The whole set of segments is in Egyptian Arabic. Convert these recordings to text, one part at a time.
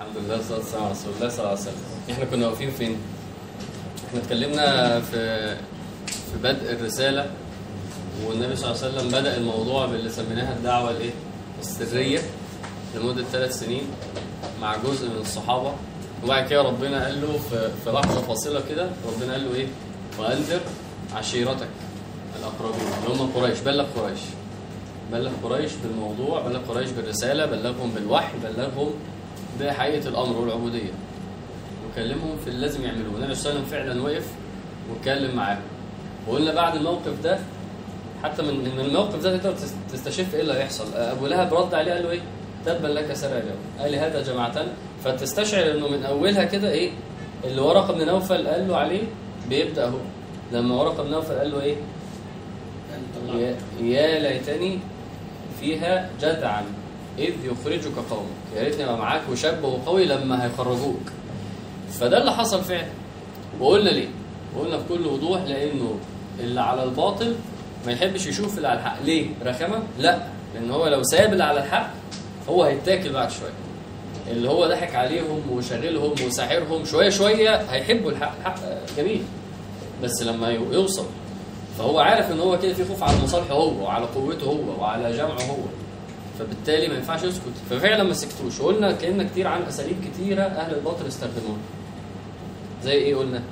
الحمد لله والصلاه والسلام على رسول الله صلى الله عليه وسلم احنا كنا واقفين فين احنا اتكلمنا في في بدء الرساله والنبي صلى الله عليه وسلم بدا الموضوع باللي سميناها الدعوه الايه السريه لمده ثلاث سنين مع جزء من الصحابه وبعد كده ربنا قال له في, في لحظه فاصله كده ربنا قال له ايه وانذر عشيرتك الاقربين اللي هم قريش بلغ قريش بلغ قريش بالموضوع بلغ قريش بالرساله بلغهم بالوحي بلغهم بحقيقه الامر والعبوديه وكلمهم في اللي لازم يعملوه النبي صلى الله عليه وسلم فعلا وقف واتكلم معاهم وقلنا بعد الموقف ده حتى من من الموقف ده تقدر تستشف ايه اللي هيحصل ابو لهب رد عليه قال له ايه تبا لك سرع اليوم قال لي هذا جماعتنا فتستشعر انه من اولها كده ايه اللي ورقه بن نوفل قال له عليه بيبدا اهو لما ورقه بن نوفل قال له ايه يا, يا ليتني فيها جذعا إذ يخرجك قومك يا ريتني ابقى معاك وشاب وقوي لما هيخرجوك فده اللي حصل فعلا وقلنا ليه؟ وقلنا بكل وضوح لأنه اللي على الباطل ما يحبش يشوف اللي على الحق ليه؟ رخامة؟ لا لأن هو لو ساب اللي على الحق هو هيتاكل بعد شوية اللي هو ضحك عليهم وشاغلهم وساحرهم شوية شوية هيحبوا الحق الحق جميل بس لما يوصل فهو عارف ان هو كده في خوف على مصالحه هو وعلى قوته هو وعلى جمعه هو فبالتالي ما ينفعش يسكت ففعلا ما سكتوش وقلنا اتكلمنا كتير عن اساليب كتيره اهل الباطل استخدموها زي ايه قلنا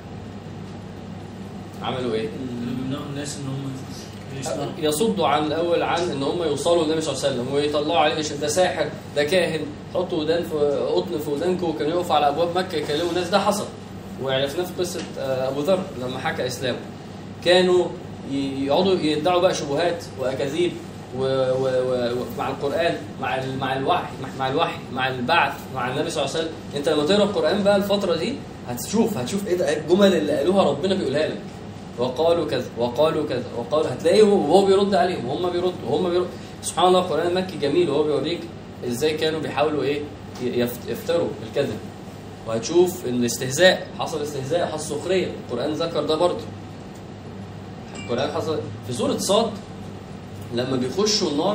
عملوا ايه اللي بيمنعوا الناس ان هم يسمعوا يصدوا عن الاول عن ان هم يوصلوا للنبي صلى الله عليه وسلم ويطلعوا عليه إيش ده ساحر ده كاهن حطوا ودان في قطن في ودانكم وكانوا يقفوا على ابواب مكه يكلموا الناس ده حصل وعرفناه في قصه آه، ابو ذر لما حكى اسلامه كانوا ي- يقعدوا يدعوا بقى شبهات واكاذيب و- و- و- ومع القران مع ال- مع الوحي مع- مع الوحي مع البعث مع النبي صلى الله عليه وسلم انت لما تقرا القران بقى الفتره دي هتشوف هتشوف ايه ده الجمل اللي قالوها ربنا بيقولها لك وقالوا كذا وقالوا كذا وقالوا هتلاقيه وهو بيرد عليهم وهم بيردوا وهم بيردوا سبحان الله القران المكي جميل وهو بيوريك ازاي كانوا بيحاولوا ايه يفت- يفتروا الكذب وهتشوف ان الاستهزاء حصل استهزاء حصل سخريه القران ذكر ده برضه القران حصل في سوره صاد لما بيخشوا النار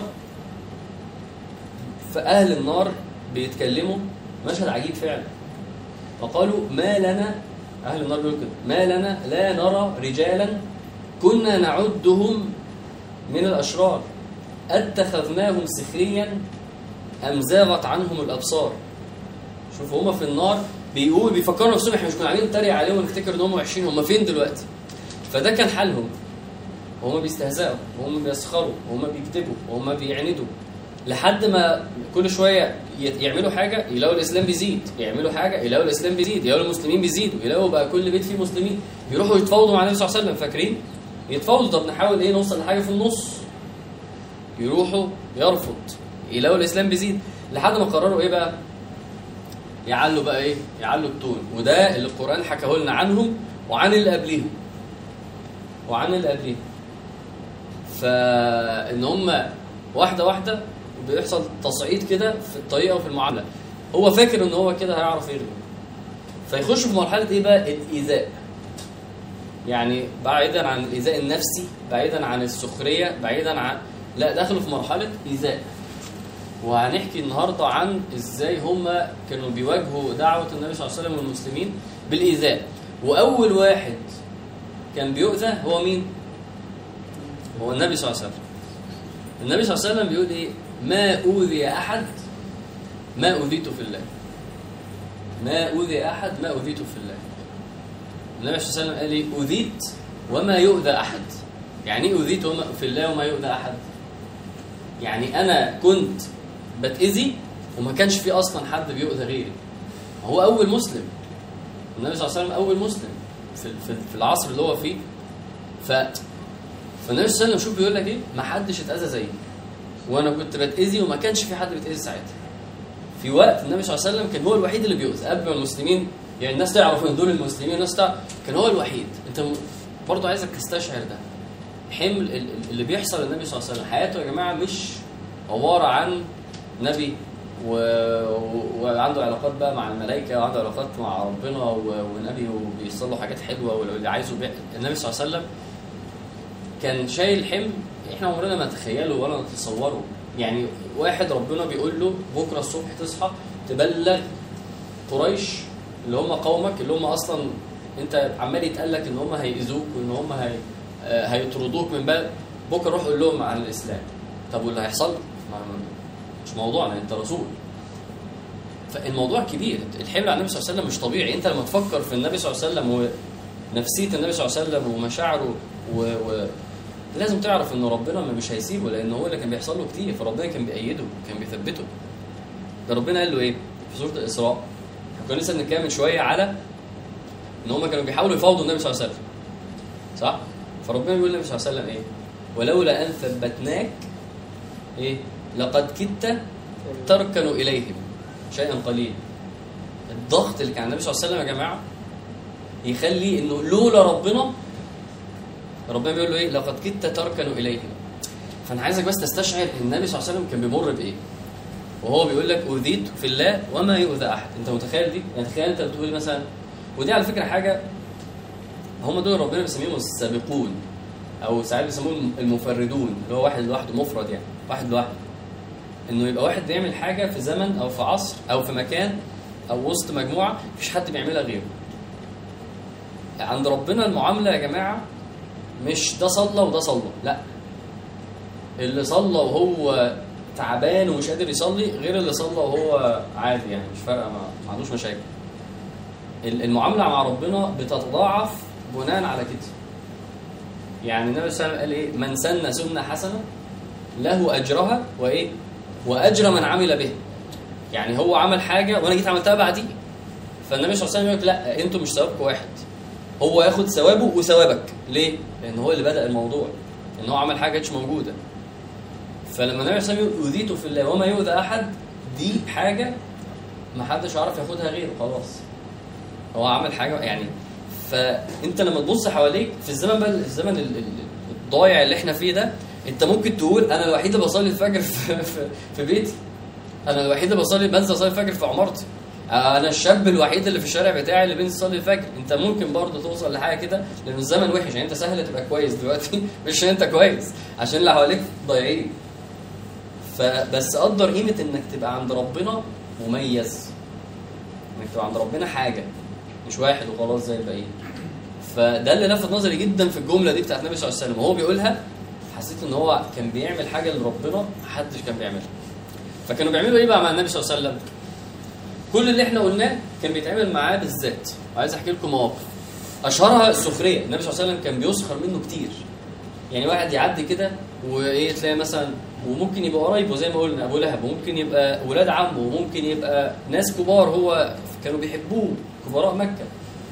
فاهل النار بيتكلموا مشهد عجيب فعلا فقالوا ما لنا اهل النار بيقولوا كده ما لنا لا نرى رجالا كنا نعدهم من الاشرار اتخذناهم سخريا ام زاغت عنهم الابصار شوفوا هما في النار بيقول بيفكروا نفسهم احنا مش كنا قاعدين نتريق عليهم ونفتكر ان هم وحشين هم فين دلوقتي فده كان حالهم وهم بيستهزئوا وهم بيسخروا وهم بيكذبوا وهم بيعندوا لحد ما كل شويه ي- يعملوا حاجه يلاقوا الاسلام بيزيد يعملوا حاجه يلاقوا الاسلام بيزيد يلاقوا المسلمين بيزيدوا يلاقوا بقى كل بيت فيه مسلمين يروحوا يتفاوضوا مع النبي صلى الله عليه وسلم فاكرين يتفاوضوا طب نحاول ايه نوصل لحاجه في النص يروحوا يرفض يلاقوا الاسلام بيزيد لحد ما قرروا ايه بقى يعلوا بقى ايه يعلوا التون وده اللي القران حكاه لنا عنهم وعن اللي قبليهم وعن اللي قبليهم فان هم واحده واحده بيحصل تصعيد كده في الطريقه وفي المعامله هو فاكر ان هو كده هيعرف يرجع فيخش في مرحله ايه بقى الايذاء يعني بعيدا عن الايذاء النفسي بعيدا عن السخريه بعيدا عن لا دخلوا في مرحله ايذاء وهنحكي النهارده عن ازاي هم كانوا بيواجهوا دعوه النبي صلى الله عليه وسلم والمسلمين بالايذاء واول واحد كان بيؤذى هو مين هو النبي صلى الله عليه وسلم النبي صلى الله عليه وسلم بيقول ايه ما اوذي احد ما اوذيت في الله ما اوذي احد ما اوذيت في الله النبي صلى الله عليه وسلم قال ايه اوذيت وما يؤذى احد يعني ايه اوذيت وما في الله وما يؤذى احد يعني انا كنت بتاذي وما كانش في اصلا حد بيؤذى غيري هو اول مسلم النبي صلى الله عليه وسلم اول مسلم في في, في العصر اللي هو فيه ف فالنبي صلى الله عليه وسلم شوف بيقول لك ايه ما حدش اتاذى زيي وانا كنت بتاذي وما كانش في حد بيتاذي ساعتها في وقت النبي صلى الله عليه وسلم كان هو الوحيد اللي بيؤذى قبل ما المسلمين يعني الناس تعرف ان دول المسلمين الناس تعرف كان هو الوحيد انت م- برضه عايزك تستشعر ده حمل ال- ال- اللي بيحصل للنبي صلى الله عليه وسلم حياته يا جماعه مش عباره عن نبي و... و- وعنده علاقات بقى مع الملائكه وعنده علاقات مع ربنا و... ونبي وبيصل له حاجات حلوه واللي عايزه بي... النبي صلى الله عليه وسلم كان شايل حمل احنا عمرنا ما نتخيله ولا نتصوره يعني واحد ربنا بيقول له بكره الصبح تصحى تبلغ قريش اللي هم قومك اللي هم اصلا انت عمال يتقال لك ان هم هيأذوك وان هم هي آه، هيطردوك من بلد بكره روح قول لهم عن الاسلام طب واللي هيحصل ما- مش موضوعنا انت رسول فالموضوع كبير الحمل على النبي صلى الله عليه وسلم مش طبيعي انت لما تفكر في النبي صلى الله عليه وسلم ونفسيه النبي صلى الله عليه وسلم ومشاعره و... و... لازم تعرف ان ربنا ما مش هيسيبه لان هو اللي كان بيحصل له كتير فربنا كان بيأيده كان بيثبته ده ربنا قال له ايه في سوره الاسراء احنا كنا لسه بنتكلم من شويه على ان هم كانوا بيحاولوا يفاوضوا النبي صلى الله عليه وسلم صح فربنا بيقول للنبي صلى الله عليه وسلم ايه ولولا ان ثبتناك ايه لقد كدت تركن اليهم شيئا قليلا الضغط اللي كان على النبي صلى الله عليه وسلم يا جماعه يخلي انه لولا ربنا ربنا بيقول له ايه لقد كدت تركن اليهم فانا عايزك بس تستشعر ان النبي صلى الله عليه وسلم كان بيمر بايه وهو بيقول لك اوذيت في الله وما يؤذى احد انت متخيل دي يعني تخيل انت بتقول مثلا ودي على فكره حاجه هم دول ربنا بيسميهم السابقون او ساعات بيسموهم المفردون اللي هو واحد لوحده مفرد يعني واحد لوحده انه يبقى واحد بيعمل حاجه في زمن او في عصر او في مكان او وسط مجموعه مفيش حد بيعملها غيره عند ربنا المعامله يا جماعه مش ده صلى وده صلى لا اللي صلى وهو تعبان ومش قادر يصلي غير اللي صلى وهو عادي يعني مش فارقه ما ما عندوش مشاكل ال- المعامله مع ربنا بتتضاعف بناء على كده يعني النبي صلى الله عليه وسلم قال ايه من سن سنه حسنه له اجرها وايه واجر من عمل به يعني هو عمل حاجه وانا جيت عملتها بعديه فالنبي صلى الله عليه وسلم يقول لك لا انتوا مش ثوابكم واحد هو ياخد ثوابه وثوابك ليه؟ لان هو اللي بدا الموضوع ان هو عمل حاجه مش موجوده فلما النبي صلى الله عليه وسلم يقول اذيت في الله وما يؤذى احد دي حاجه ما حدش عارف ياخدها غيره خلاص هو عمل حاجه يعني فانت لما تبص حواليك في الزمن بقى الزمن ال- ال- الضايع اللي احنا فيه ده انت ممكن تقول انا الوحيد اللي بصلي الفجر في, في, في بيتي انا الوحيد اللي بصلي بنزل اصلي الفجر في عمارتي انا الشاب الوحيد اللي في الشارع بتاعي اللي بينزل يصلي الفجر انت ممكن برضه توصل لحاجه كده لان الزمن وحش يعني انت سهل تبقى كويس دلوقتي مش عشان انت كويس عشان اللي حواليك ضايعين فبس قدر قيمه انك تبقى عند ربنا مميز انك تبقى عند ربنا حاجه مش واحد وخلاص زي الباقيين فده اللي لفت نظري جدا في الجمله دي بتاعت النبي صلى الله عليه وسلم وهو بيقولها حسيت ان هو كان بيعمل حاجه لربنا محدش كان بيعملها فكانوا بيعملوا ايه بقى مع النبي صلى الله عليه وسلم كل اللي احنا قلناه كان بيتعمل معاه بالذات وعايز احكي لكم مواقف اشهرها السخريه النبي صلى الله عليه وسلم كان بيسخر منه كتير يعني واحد يعدي كده وايه تلاقي مثلا وممكن يبقى قرايبه زي ما قلنا ابو لهب وممكن يبقى ولاد عمه وممكن يبقى ناس كبار هو كانوا بيحبوه كبراء مكه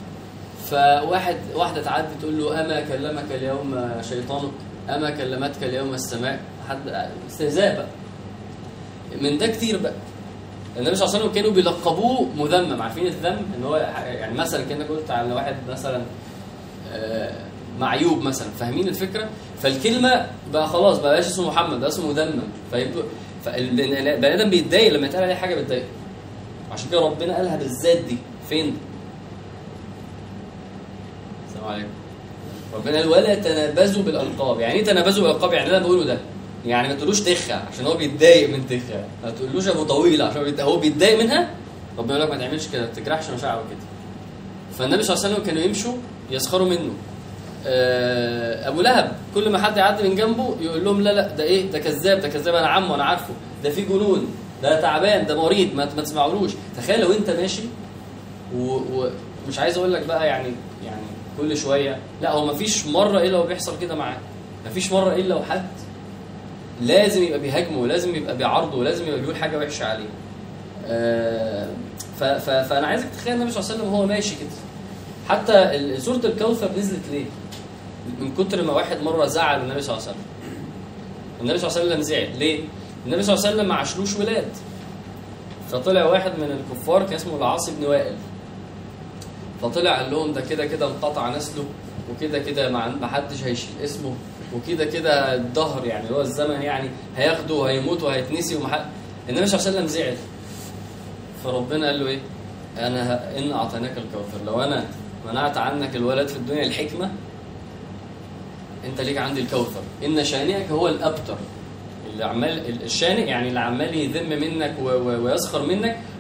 فواحد واحده تعدي تقول له اما كلمك اليوم شيطانك اما كلمتك اليوم السماء حد استهزاء بقى من ده كتير بقى النبي صلى الله عليه وسلم كانوا بيلقبوه مذمم عارفين الذم ان هو يعني مثلا كانك قلت على واحد مثلا آه، معيوب مثلا فاهمين الفكره فالكلمه بقى خلاص بقى بقاش اسمه محمد بقى اسمه مذمم فيبقى فالبني ادم بيتضايق لما يتقال عليه حاجه بتضايقه عشان كده ربنا قالها بالذات دي فين السلام عليكم ربنا قال ولا تنابزوا بالالقاب يعني ايه تنابزوا بالالقاب يعني اللي انا بقوله ده يعني ما تقولوش تخه عشان هو بيتضايق من تخه ما تقولوش ابو طويل عشان هو بيت- هو بيتضايق منها ربنا يقول لك ما تعملش كده ما تجرحش مشاعره كده فالنبي صلى الله عليه وسلم كانوا يمشوا يسخروا منه آه، ابو لهب كل ما حد يعدي من جنبه يقول لهم لا لا ده ايه ده كذاب ده كذاب انا عمه انا عارفه ده في جنون ده تعبان ده مريض ما ما تسمعولوش تخيل لو انت ماشي و- ومش عايز اقول لك بقى يعني يعني كل شويه لا هو ما فيش مره الا وبيحصل كده معاه ما فيش مره الا وحد لازم يبقى بيهاجمه ولازم يبقى بيعارضه ولازم يبقى بيقول حاجه وحشه عليه آه، ف- ف- فانا عايزك تتخيل النبي صلى الله عليه وسلم وهو ماشي كده حتى ال- سوره الكوثر نزلت ليه؟ من كتر ما واحد مره زعل النبي صلى الله عليه وسلم النبي صلى الله عليه وسلم زعل ليه؟ النبي صلى الله عليه وسلم ما عاشلوش ولاد فطلع واحد من الكفار كان اسمه العاص بن وائل فطلع قال لهم ده كده كده انقطع نسله وكده كده ما عن- ما حدش هيشيل اسمه وكده كده الدهر يعني اللي هو الزمن يعني هياخده وهيموت وهيتنسي ومحد النبي صلى الله عليه وسلم زعل فربنا قال له ايه؟ انا ه- ان اعطيناك الكوثر لو انا منعت عنك الولد في الدنيا الحكمه انت ليك عندي الكوثر ان شانئك هو الابتر اللي عمال الشانئ يعني اللي عمال يذم منك و- و- ويسخر منك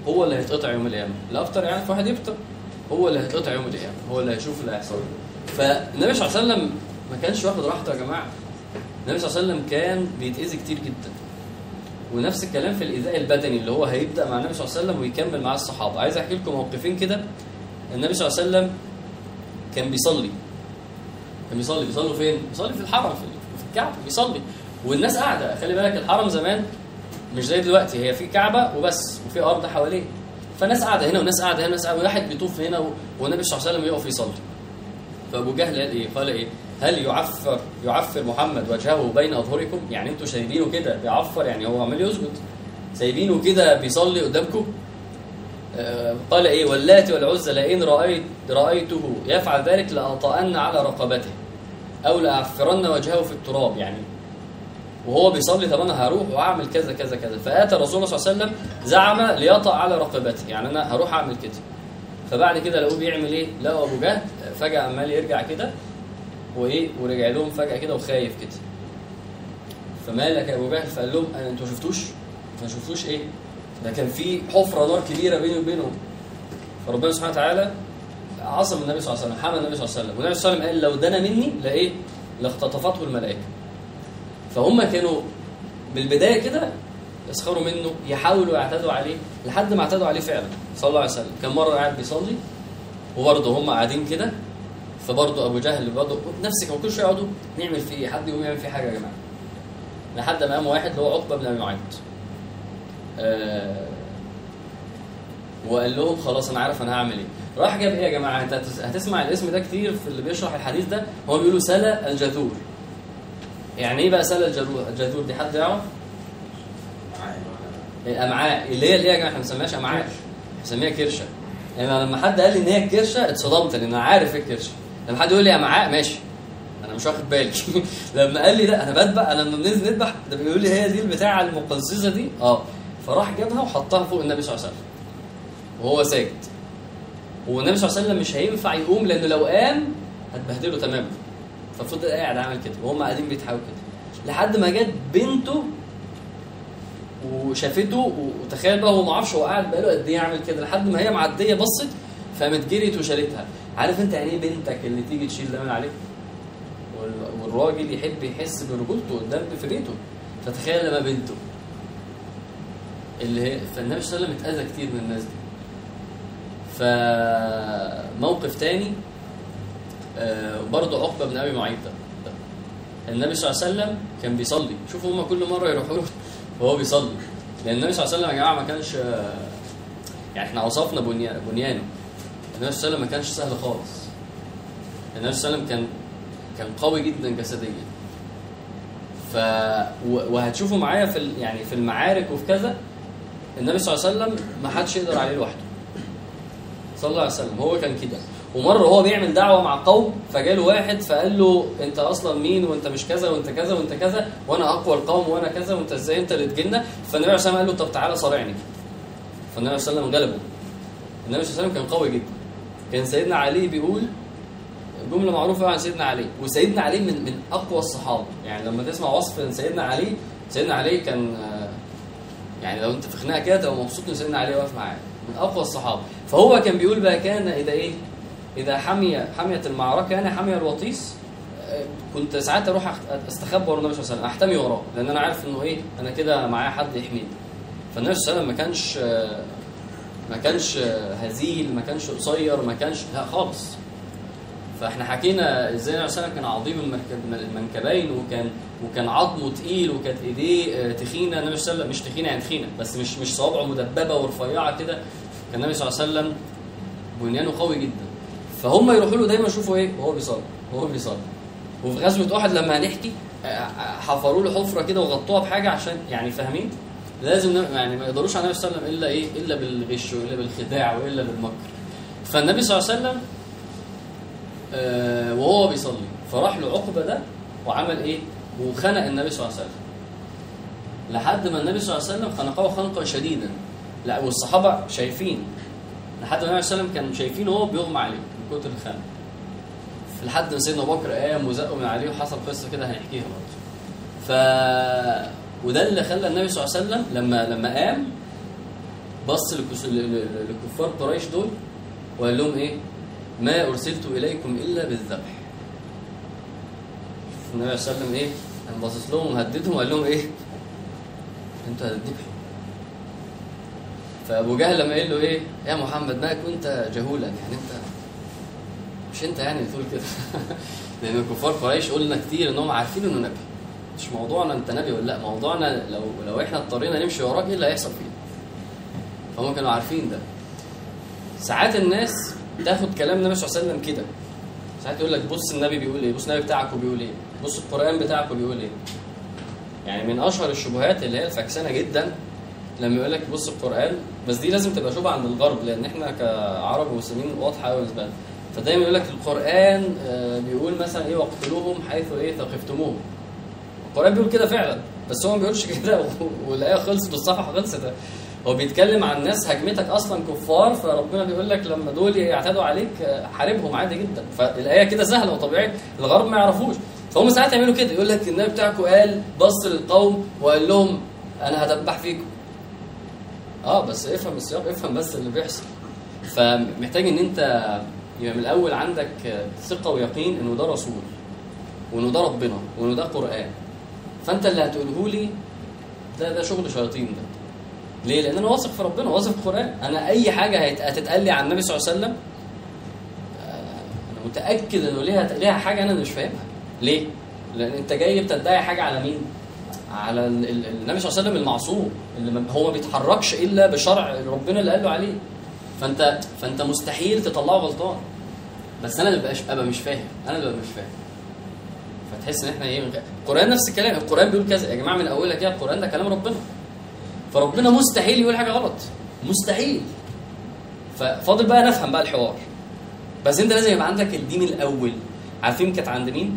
هو اللي هيتقطع يوم القيامه لا افطر يعني في واحد يفطر هو اللي هيتقطع يوم القيامه هو اللي هيشوف اللي هيحصل فالنبي صلى الله عليه وسلم ما كانش واخد راحته يا جماعه النبي صلى الله عليه وسلم كان بيتاذي كتير جدا ونفس الكلام في الايذاء البدني اللي هو هيبدا مع النبي صلى الله عليه وسلم ويكمل مع الصحابه عايز احكي لكم موقفين كده النبي صلى الله عليه وسلم كان بيصلي كان بيصلي بيصلوا فين بيصلي في الحرم في في الكعبه بيصلي والناس قاعده خلي بالك الحرم زمان مش زي دلوقتي هي في كعبه وبس وفي ارض حواليه فناس قاعده هنا وناس قاعده هنا وناس قاعده واحد بيطوف هنا و- والنبي صلى الله عليه وسلم يقف يصلي فابو جهل قال ايه قال ايه هل يعفر يعفر محمد وجهه بين اظهركم يعني انتوا سايبينه كده بيعفر يعني هو عمال يسجد سايبينه كده بيصلي قدامكم آه، قال ايه واللات والعزى لئن رايت رايته يفعل ذلك لاطأن على رقبته او لاعفرن وجهه في التراب يعني وهو بيصلي طب انا هروح واعمل كذا كذا كذا فاتى الرسول صلى الله عليه وسلم زعم ليطأ على رقبته يعني انا هروح اعمل كده فبعد كده لقوه بيعمل ايه لقوا ابو جهل فجاه عمال يرجع كده وايه ورجع لهم فجاه كده وخايف كده فمالك يا ابو جهل فقال لهم أنا انتوا شفتوش ما شفتوش ايه ده كان في حفره نار كبيره بيني وبينهم فربنا سبحانه وتعالى عصم النبي صلى الله عليه وسلم حمى النبي صلى الله عليه وسلم والنبي صلى الله عليه وسلم قال لو دنا مني لايه لاختطفته الملائكه فهم كانوا بالبدايه كده يسخروا منه يحاولوا يعتدوا عليه لحد ما اعتدوا عليه فعلا صلى الله عليه وسلم كان مره قاعد بيصلي وبرضه هم قاعدين كده فبرضه ابو جهل برضه نفس كانوا كل شويه يقعدوا نعمل فيه ايه حد يقوم يعمل فيه حاجه يا جماعه لحد ما قام واحد اللي هو عقبه بن ابي معيط آه وقال لهم خلاص انا عارف انا هعمل ايه راح جاب ايه يا جماعه انت هتس- هتسمع الاسم ده كتير في اللي بيشرح الحديث ده هو بيقولوا سلا الجذور يعني ايه بقى سلا الجذور الجذور دي حد يعرف الامعاء اللي هي اللي هي يا جماعه احنا ما بنسميهاش امعاء بنسميها كرشه يعني أنا لما حد قال لي ان هي كرشه اتصدمت لان انا عارف ايه الكرشه لما حد يقول لي امعاء ماشي انا مش واخد بالي لما قال لي لا انا بذبح انا لما بننزل نذبح ده بيقول لي هي دي البتاعه المقززه دي اه فراح جابها وحطها فوق النبي صلى الله عليه وسلم وهو ساجد والنبي صلى الله عليه وسلم مش هينفع يقوم لانه لو قام هتبهدله تماما ففضل قاعد عامل كده وهم قاعدين بيضحكوا كده لحد ما جت بنته وشافته وتخيل بقى هو ما اعرفش هو قاعد بقاله قد ايه يعمل كده لحد ما هي معديه بصت فقامت جريت وشالتها عارف انت يعني ايه بنتك اللي تيجي تشيل ده من عليك وال- والراجل يحب يحس برجولته قدام في بيته فتخيل لما بنته اللي هي فالنبي صلى الله عليه وسلم اتاذى كتير من الناس دي فموقف تاني آه، برضه عقبه بن ابي معيط ده النبي صلى الله عليه وسلم كان بيصلي شوفوا هما كل مره يروحوا له وهو بيصلي لان النبي صلى الله عليه وسلم يا جماعه ما كانش آه، يعني احنا وصفنا بنيان بنيانه النبي صلى الله عليه وسلم ما كانش سهل خالص النبي صلى الله عليه وسلم كان كان قوي جدا جسديا ف و- وهتشوفوا معايا في ال- يعني في المعارك وفي كذا النبي صلى الله عليه وسلم ما حدش يقدر عليه لوحده صلى الله عليه وسلم هو كان كده ومره هو بيعمل دعوه مع قوم فجاله واحد فقال له انت اصلا مين وانت مش كذا وانت كذا وانت كذا وانا اقوى القوم وانا كذا وانت ازاي انت اللي تجينا فالنبي عليه الصلاه والسلام قال له طب تعالى صارعني فالنبي عليه الصلاه والسلام غلبه النبي صلى الله عليه وسلم كان قوي جدا كان سيدنا علي بيقول جملة معروفة عن سيدنا علي وسيدنا علي من من أقوى الصحابة يعني لما تسمع وصف سيدنا علي سيدنا علي كان آه، يعني لو أنت في خناقة كده تبقى مبسوط إن سيدنا علي واقف معاك من أقوى الصحابة فهو كان بيقول بقى كان إذا إيه إذا حمي حميت المعركة أنا حمي الوطيس آه، كنت ساعات أروح أخ- أستخبى ورا النبي صلى الله عليه وسلم أحتمي وراه لأن أنا عارف إنه إيه أنا كده معايا حد يحميني فالنبي صلى الله عليه وسلم ما كانش آه، ما كانش آه، هزيل ما كانش قصير ما كانش لا خالص فاحنا حكينا ازاي النبي صلى الله عليه وسلم كان عظيم المركب- المنكبين وكان وكان عظمه تقيل وكانت ايديه آه، تخينه النبي صلى الله عليه وسلم مش تخينه يعني تخينه بس مش مش صوابعه مدببه ورفيعه كده كان النبي صلى الله عليه وسلم بنيانه قوي جدا فهم يروحوا له دايما يشوفوا ايه وهو بيصلي وهو بيصلي وفي غزوه احد لما هنحكي آه، آه، حفروا له حفره كده وغطوها بحاجه عشان يعني فاهمين لازم ن- يعني ما يقدروش على النبي صلى الله عليه وسلم الا ايه الا بالغش والا بالخداع والا بالمكر فالنبي صلى الله عليه وسلم آه، وهو بيصلي فراح له عقبه ده وعمل ايه؟ وخنق النبي صلى الله عليه وسلم لحد ما النبي صلى الله عليه وسلم خنقه خنقا شديدا لا والصحابه شايفين لحد ما النبي صلى الله عليه وسلم كانوا شايفين هو بيغمى عليه من كتر الخنق لحد ما سيدنا ابو بكر قام وزقه من عليه وحصل قصه كده هنحكيها برضه ف وده اللي خلى النبي صلى الله عليه وسلم لما لما قام بص لكس- ل- ل- لكفار قريش دول وقال لهم ايه ما ارسلت اليكم الا بالذبح النبي صلى الله عليه وسلم ايه كان باصص لهم وهددهم وقال لهم ايه انتوا هتذبحوا فابو جهل لما قال له ايه يا محمد ما كنت جهولا يعني انت مش انت يعني بتقول كده لان كفار قريش قلنا كتير انهم عارفين انه نبي مش موضوعنا انت نبي ولا لا موضوعنا لو لو احنا اضطرينا نمشي وراك ايه اللي هيحصل فينا فهم كانوا عارفين ده ساعات الناس تاخد كلام النبي صلى الله عليه وسلم كده ساعات يقول لك بص النبي بيقول ايه بص النبي بتاعك بيقول ايه بص القران بتاعك بيقول ايه يعني من اشهر الشبهات اللي هي الفكسانه جدا لما يقول لك بص القران بس دي لازم تبقى شبهه عند الغرب لان احنا كعرب ومسلمين واضحه قوي بالنسبه لنا فدايما يقول لك القران آه، بيقول مثلا ايه واقتلوهم حيث ايه ثقفتموهم القران بيقول كده فعلا بس هو ما بيقولش كده و- والايه خلصت والصفحه خلصت هو بيتكلم عن ناس هجمتك اصلا كفار فربنا بيقول لك لما دول يعتدوا عليك آه، حاربهم عادي جدا فالايه كده سهله وطبيعيه الغرب ما يعرفوش فهم ساعات يعملوا كده يقول لك النبي بتاعكم قال بص للقوم وقال لهم انا هدبح فيكم اه بس افهم السياق افهم بس اللي بيحصل فمحتاج ان انت يبقى من الاول عندك ثقه ويقين انه ده رسول وانه ده ربنا وانه ده قران فانت اللي هتقوله لي ده ده شغل شياطين ده ليه؟ لان انا واثق في ربنا واثق في القران انا اي حاجه هيت- هتتقال لي عن النبي صلى الله عليه وسلم آه، انا متاكد انه ليها ليها حاجه انا مش فاهمها ليه؟ لان انت جاي بتدعي حاجه على مين؟ على ال- ال- النبي صلى الله عليه وسلم المعصوم اللي ما- هو ما بيتحركش الا بشرع ربنا اللي قال له عليه فانت فانت مستحيل تطلعه غلطان بس انا اللي بقاش ابقى مش فاهم انا اللي ببقى مش فاهم فتحس ان احنا ايه القران نفس الكلام القران بيقول كذا يا جماعه من اولها كده القران ده كلام ربنا فربنا مستحيل يقول حاجه غلط مستحيل ففاضل بقى نفهم بقى الحوار بس انت لازم يبقى عندك دي من الاول عارفين كانت عند مين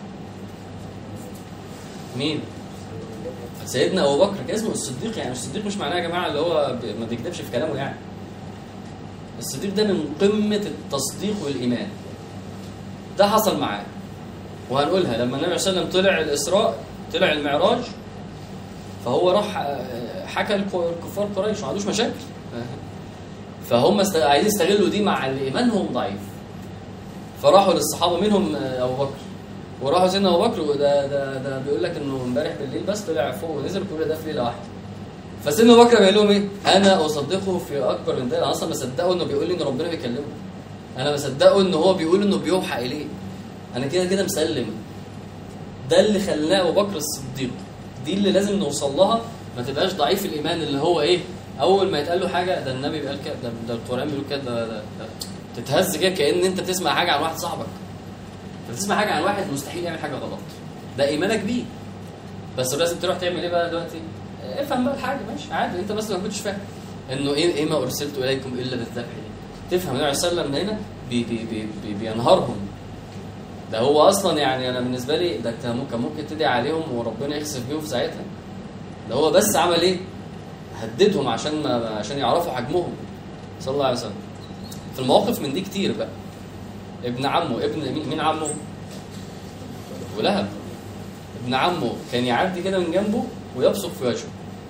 مين سيدنا ابو بكر كان اسمه الصديق يعني الصديق مش معناه يا جماعه اللي هو ب- ما بيكذبش في كلامه يعني الصديق ده من قمه التصديق والايمان ده حصل معاه وهنقولها لما النبي صلى الله عليه وسلم طلع الاسراء طلع المعراج فهو راح آه، حكى الك- الكفار قريش ما عندوش مشاكل فهم است- عايزين يستغلوا دي مع اللي ايمانهم ضعيف فراحوا للصحابه منهم آه، ابو بكر وراحوا سيدنا ابو بكر وده ده ده بيقول لك انه امبارح بالليل بس طلع فوق ونزل كل ده في ليله واحده فسيدنا ابو بكر بيقول لهم ايه؟ انا اصدقه في اكبر من ده انا اصلا مصدقه انه بيقول لي ان ربنا بيكلمه انا مصدقه ان هو بيقول انه بيوحى اليه انا كده كده مسلم ده اللي خلاه ابو بكر الصديق دي اللي لازم نوصل لها ما تبقاش ضعيف الايمان اللي هو ايه اول ما يتقال له حاجه ده النبي قال كده ده, ده القران بيقول كده ده, ده, ده تتهز كده كان انت بتسمع حاجه عن واحد صاحبك بتسمع حاجه عن واحد مستحيل يعمل حاجه غلط ده ايمانك بيه بس لازم تروح تعمل ايه بقى دلوقتي اه، افهم بقى الحاجه ماشي عادي انت بس ما كنتش فاهم انه ايه ايه ما ارسلت اليكم الا بالذبح دي تفهم النبي صلى الله عليه وسلم هنا بي بي بي بي بينهارهم ده هو اصلا يعني انا بالنسبه لي ده كان ممكن ممكن تدعي عليهم وربنا يخسف بيهم في ساعتها ده هو بس عمل ايه هددهم عشان ما عشان يعرفوا حجمهم صلى الله عليه وسلم في المواقف من دي كتير بقى ابن عمه ابن مين- مين عمه ابو لهب ابن عمه كان يعدي كده من جنبه ويبصق في وجهه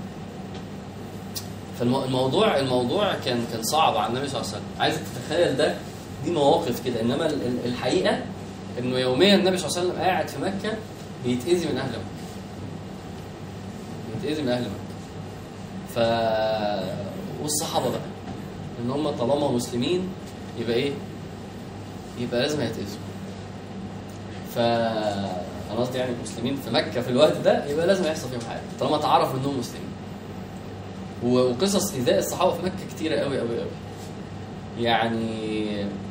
فالموضوع الموضوع كان كان صعب على النبي صلى الله عليه وسلم عايزك تتخيل ده دي مواقف كده انما ال- ال- الحقيقه انه يوميا النبي صلى الله عليه وسلم قاعد في مكه بيتاذي من اهل مكه بيتاذي من اهل مكه ف والصحابه بقى ان هم طالما مسلمين يبقى ايه يبقى لازم هيتاذوا ف انا قصدي يعني المسلمين في مكه في الوقت ده يبقى لازم يحصل فيهم حاجه طالما تعرفوا انهم مسلمين و- وقصص ايذاء الصحابه في مكه كتيره قوي قوي قوي يعني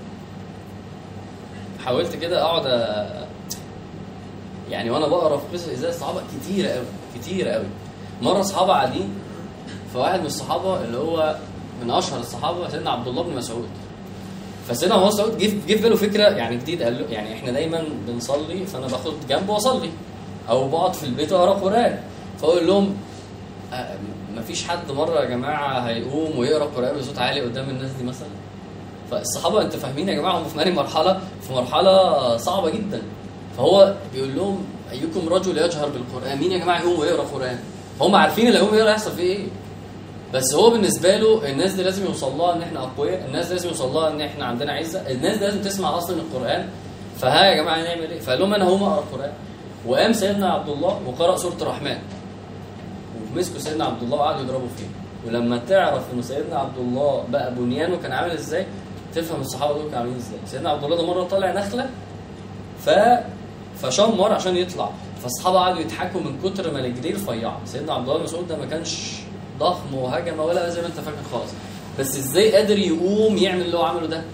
حاولت كده اقعد أ- يعني وانا بقرا في قصص ايذاء الصحابه كتيره قوي كتيره قوي مره اصحابه قاعدين فواحد من الصحابه اللي هو من اشهر الصحابه سيدنا عبد الله بن مسعود فسيدنا عبد الله بن مسعود جه جه في باله فكره يعني جديده قال له يعني احنا دايما بنصلي فانا باخد جنب واصلي او بقعد في البيت واقرا قران فاقول لهم آه، مفيش حد مره يا جماعه هيقوم ويقرا قران بصوت عالي قدام الناس دي مثلا فالصحابه انت فاهمين يا جماعه هم في انهي مرحله في مرحله صعبه جدا فهو بيقول لهم ايكم رجل يجهر بالقران مين يا جماعه يقوم ويقرا قران هم عارفين اللي هيقوم يقرا يحصل فيه ايه بس هو بالنسبه له الناس دي لازم يوصل لها ان احنا اقوياء الناس دي لازم يوصل لها ان احنا عندنا عزه الناس دي لازم تسمع اصلا القران فها يا جماعه نعمل ايه فقال لهم انا هقوم اقرا القران وقام سيدنا عبد الله وقرا سوره الرحمن ومسكوا سيدنا عبد الله وقعدوا يضربوا فيه ولما تعرف ان سيدنا عبد الله بقى بنيانه كان عامل ازاي تفهم الصحابه دول كانوا عاملين ازاي سيدنا عبد الله ده مره طالع نخله ف فشمر عشان يطلع فالصحابه قعدوا يضحكوا من كتر ما رجليه رفيعه سيدنا عبد الله بن مسعود ده ما كانش ضخم وهجم ولا زي ما انت فاكر خالص بس ازاي قادر يقوم يعمل اللي هو عمله ده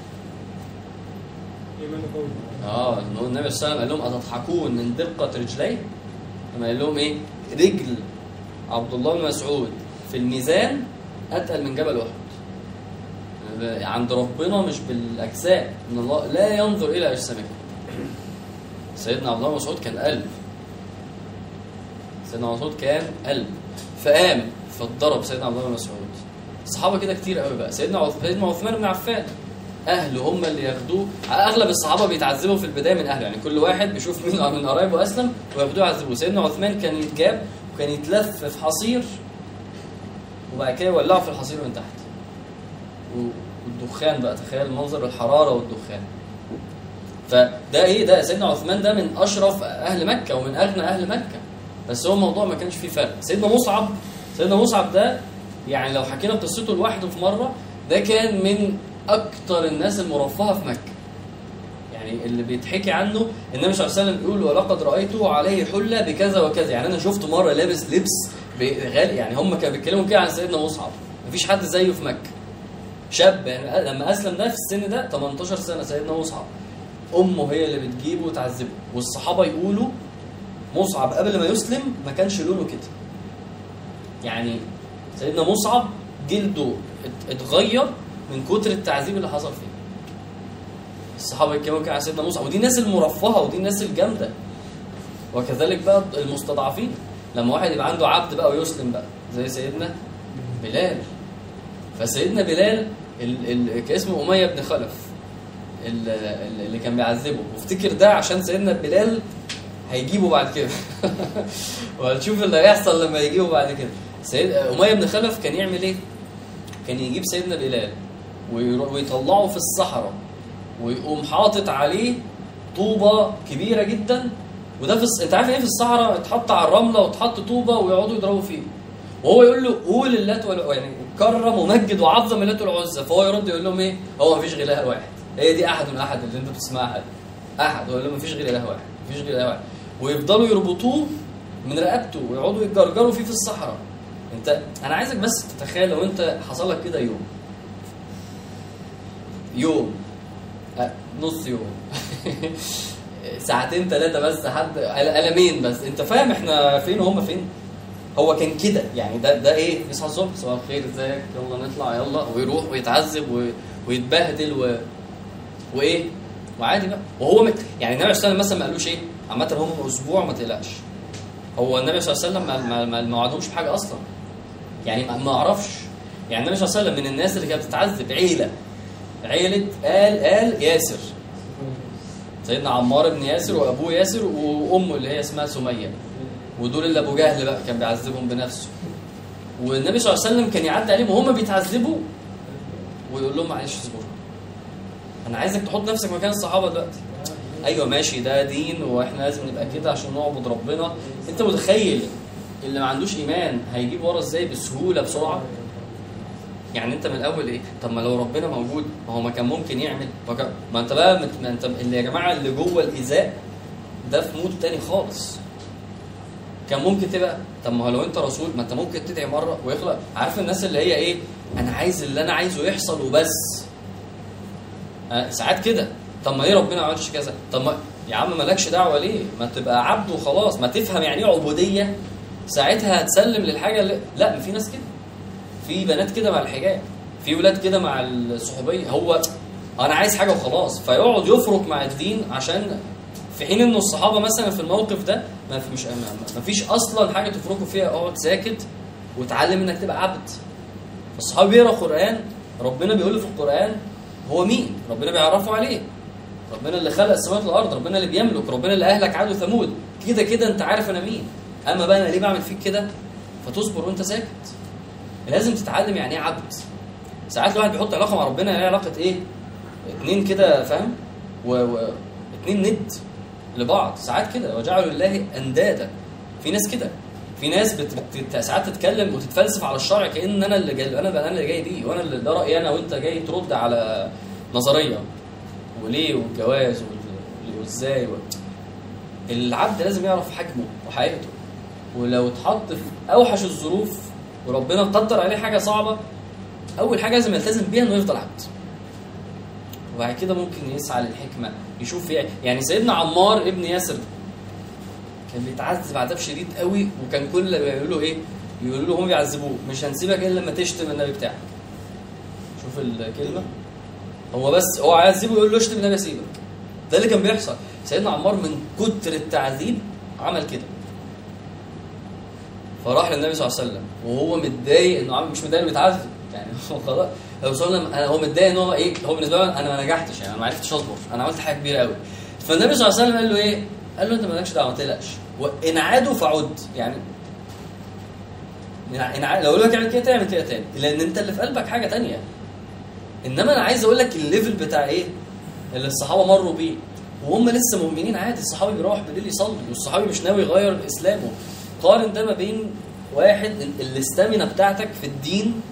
ايمان قوي اه إنه النبي صلى الله عليه وسلم قال لهم اتضحكون من دقه رجليه لما قال لهم ايه رجل عبد الله بن مسعود في الميزان اتقل من جبل احد عند ربنا مش بالاجسام ان الله لا ينظر الى اجسامكم سيدنا عبد الله بن مسعود كان قلب سيدنا مسعود كان قلب فقام فاتضرب سيدنا عبد الله بن مسعود الصحابه كده كتير قوي بقى سيدنا عث- سيدنا عثمان بن عفان اهله هم اللي ياخدوه اغلب الصحابه بيتعذبوا في البدايه من اهله يعني كل واحد بيشوف مين من قرايبه اسلم وياخدوه يعذبوه سيدنا عثمان كان يتجاب وكان يتلف في حصير وبعد كده يولعوا في الحصير من تحت و- والدخان بقى تخيل منظر الحراره والدخان فده ايه ده سيدنا عثمان ده من اشرف اهل مكه ومن اغنى اهل مكه بس هو الموضوع ما كانش فيه فرق سيدنا مصعب سيدنا مصعب ده يعني لو حكينا قصته لوحده في مره ده كان من اكتر الناس المرفهه في مكه يعني اللي بيتحكي عنه النبي صلى الله عليه وسلم بيقول ولقد رايته عليه حله بكذا وكذا يعني انا شفته مره لابس لبس غالي يعني هم كانوا بيتكلموا كده عن سيدنا مصعب مفيش حد زيه في مكه شاب يعني لما اسلم ده في السن ده 18 سنه سيدنا مصعب امه هي اللي بتجيبه وتعذبه والصحابه يقولوا مصعب قبل ما يسلم ما كانش لونه كده يعني سيدنا مصعب جلده ات- اتغير من كتر التعذيب اللي حصل فيه الصحابه يتكلموا كده عن سيدنا مصعب ودي الناس المرفهه ودي الناس الجامده وكذلك بقى المستضعفين لما واحد يبقى عنده عبد بقى ويسلم بقى زي سيدنا بلال فسيدنا بلال ال- ال- كان اسمه اميه بن خلف ال- ال- اللي كان بيعذبه وافتكر ده عشان سيدنا بلال هيجيبه بعد كده وهتشوف اللي هيحصل لما يجيبه بعد كده سيد اميه بن خلف كان يعمل ايه كان يجيب سيدنا بلال ويرو- ويطلعه في الصحراء ويقوم حاطط عليه طوبه كبيره جدا وده في الص... انت عارف ايه في الصحراء اتحط على الرمله وتحط طوبه ويقعدوا يضربوا فيه وهو يقول له قول اللات وال... يعني كرم ومجد وعظم اللات والعزى فهو يرد يقول لهم ايه هو مفيش غير اله واحد هي دي احد من احد اللي انتوا بتسمعها دي احد هو يقول لهم مفيش غير اله واحد مفيش غير اله واحد ويفضلوا يربطوه من رقبته ويقعدوا يتجرجروا فيه في الصحراء انت انا عايزك بس تتخيل لو انت حصل لك كده يوم يوم أه، نص يوم ساعتين ثلاثة بس حد قلمين بس انت فاهم احنا فين وهم فين هو كان كده يعني ده ده ايه يصحى الصبح صباح الخير ازيك يلا نطلع يلا ويروح ويتعذب و... ويتبهدل و... وايه وعادي بقى وهو م... يعني النبي صلى الله عليه وسلم مثلا ما قالوش ايه عامة هم اسبوع ما تقلقش هو النبي صلى الله عليه وسلم ما ما, ما, ما وعدهمش بحاجة اصلا يعني ما ما اعرفش يعني النبي صلى الله عليه وسلم من الناس اللي كانت بتتعذب عيلة عيلة آل آل ياسر سيدنا عمار بن ياسر وابوه ياسر وامه اللي هي اسمها سميه ودول اللي ابو جهل بقى كان بيعذبهم بنفسه والنبي صلى الله عليه وسلم كان يعدي عليهم وهم بيتعذبوا ويقول لهم معلش اصبروا انا عايزك تحط نفسك مكان الصحابه دلوقتي ايوه ماشي ده دين واحنا لازم نبقى كده عشان نعبد ربنا انت متخيل اللي ما عندوش ايمان هيجيب ورا ازاي بسهوله بسرعه يعني انت من الاول ايه طب ما لو ربنا موجود ما هو ما كان ممكن يعمل ما, كان ما انت بقى مت... ما انت اللي يا جماعه اللي جوه الايذاء ده في مود تاني خالص كان ممكن تبقى طب ما هو لو انت رسول ما انت ممكن تدعي مره ويخلق عارف الناس اللي هي ايه انا عايز اللي انا عايزه يحصل وبس آه، ساعات كده طب ما ليه ربنا ما عملش كذا طب ما يا عم مالكش دعوه ليه ما تبقى عبد وخلاص ما تفهم يعني ايه عبوديه ساعتها هتسلم للحاجه اللي لا ما في ناس كده في بنات كده مع الحجاب في ولاد كده مع الصحوبيه هو انا عايز حاجه وخلاص فيقعد يفرق مع الدين عشان في حين انه الصحابه مثلا في الموقف ده ما في مش ما فيش اصلا حاجه تفرقوا فيها اقعد ساكت وتعلم انك تبقى عبد الصحابي بيقرا قران ربنا بيقول له في القران هو مين ربنا بيعرفه عليه ربنا اللي خلق السماوات والارض ربنا اللي بيملك ربنا اللي اهلك عاد وثمود كده كده انت عارف انا مين اما بقى انا ليه بعمل فيك كده فتصبر وانت ساكت لازم تتعلم يعني ايه عبد ساعات الواحد بيحط علاقه مع ربنا يعني علاقه ايه اتنين كده فاهم و... و... اتنين ند لبعض ساعات كده وجعلوا لله اندادا في ناس كده في ناس بت... بت... ساعات تتكلم وتتفلسف على الشرع كان انا اللي جاي انا انا اللي جاي بيه وانا اللي ده رايي انا وانت جاي ترد على نظريه وليه والجواز وال- وازاي و... العبد لازم يعرف حجمه وحقيقته ولو اتحط في اوحش الظروف وربنا قدر عليه حاجه صعبه اول حاجه لازم يلتزم بيها انه يفضل عبد وبعد كده ممكن يسعى للحكمه يشوف يعني يعني سيدنا عمار ابن ياسر كان بيتعذب عذاب شديد قوي وكان كل اللي بيعملوا ايه يقولوا له هم بيعذبوه مش هنسيبك الا لما تشتم النبي بتاعك شوف الكلمه هو بس هو عايزيبه يقول له اشتم النبي اسيبك ده اللي كان بيحصل سيدنا عمار من كتر التعذيب عمل كده فراح للنبي صلى الله عليه وسلم وهو متضايق انه عامل مش متضايق إنه متعذب يعني هو خلاص لو صلى انا هو متضايق ان هو ايه هو بالنسبه له انا ما نجحتش يعني انا ما عرفتش اصبر انا عملت حاجه كبيره قوي فالنبي صلى الله عليه وسلم قال له ايه؟ قال له انت مالكش دعوه ما تقلقش وان عادوا فعد يعني إن ع- لو قالوا لك اعمل كده تعمل كده تاني لان انت اللي في قلبك حاجه تانية انما انا عايز اقول لك الليفل بتاع ايه اللي الصحابه مروا بيه وهم لسه مؤمنين عادي الصحابي بيروح بالليل يصلي والصحابي مش ناوي يغير اسلامه قارن ده ما بين واحد ال- الاستامينا بتاعتك في الدين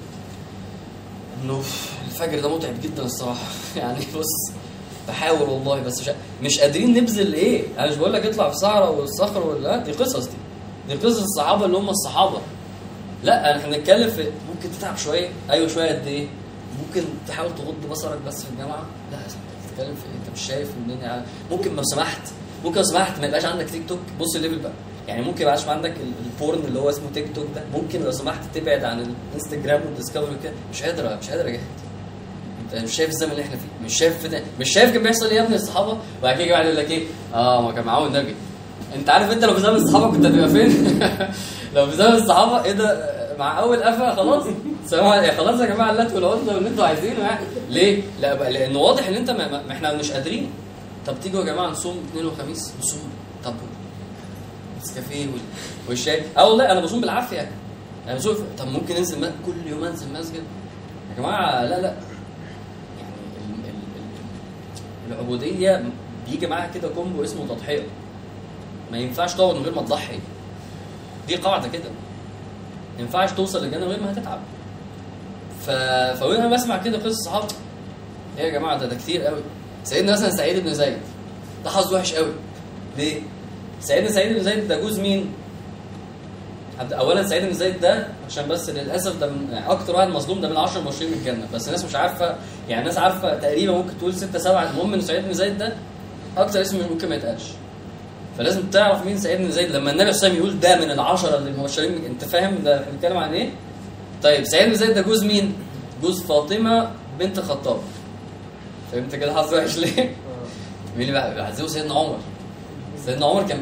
انه الفجر ده متعب جدا الصراحه يعني بص بحاول والله بس مش مش قادرين نبذل ايه انا مش بقول لك اطلع في الصحراء والصخر ولا دي قصص دي دي قصص الصحابه اللي هم الصحابه لا احنا بنتكلم في ممكن تتعب شويه ايوه شويه قد ايه ممكن تحاول تغض بصرك بس في الجامعه لا يا زلمة، بتتكلم في إيه؟ انت مش شايف الدنيا على- ممكن لو سمحت ممكن لو سمحت ما يبقاش عندك تيك توك بص الليفل بقى يعني ممكن ما يبقاش عندك ال- البورن اللي هو اسمه تيك توك ده ممكن لو سمحت تبعد عن الانستجرام والديسكفري كده مش قادر مش قادر اجاهد انت مش شايف الزمن اللي احنا فيه مش شايف فده. مش شايف كان بيحصل ايه يا ابني الصحابه وبعد كده يجي واحد يقول لك ايه اه ما كان معاهم النبي انت عارف انت لو في زمن الصحابه كنت هتبقى فين لو في زمن الصحابه ايه ده مع اول قفا خلاص سلام عليكم. خلاص يا جماعه اللات والعزى واللي انتوا عايزينه يعني ليه؟ لا بقى لان واضح ان انت ما, ما احنا مش قادرين طب تيجوا يا جماعه نصوم اثنين وخميس نصوم طب نسكافيه وال- والشاي اه والله انا بصوم بالعافيه يعني انا بصوم طب ممكن انزل م- كل يوم انزل مسجد يا جماعه لا لا يعني ال- ال- ال- العبوديه بيجي معاها كده كومبو اسمه تضحيه ما ينفعش تقعد من غير ما تضحي دي قاعده كده ما ينفعش توصل للجنه من غير ما هتتعب ف... فانا بسمع كده قصص صحابه ايه يا جماعه ده ده كتير قوي سيدنا مثلا سعيد بن زيد ده حظ وحش قوي ليه؟ سيدنا سعيد بن زيد ده جوز مين؟ عبد- اولا سعيد بن زيد ده عشان بس للاسف ده من يعني اكتر واحد مظلوم ده من 10 مبشرين من الجنه بس الناس مش عارفه يعني الناس عارفه تقريبا ممكن تقول 6 7 المهم ان سعيد بن زيد ده اكتر اسم ممكن ما يتقالش فلازم تعرف مين سعيد بن زيد لما النبي صلى الله عليه وسلم يقول ده من العشره اللي المبشرين من- انت فاهم ده احنا بنتكلم عن ايه؟ طيب سعيد بن زيد ده جوز مين؟ جوز فاطمه بنت الخطاب فهمت كده حظ وحش ليه؟ مين اللي بقى بيعزيه سيدنا عمر سيدنا عمر كان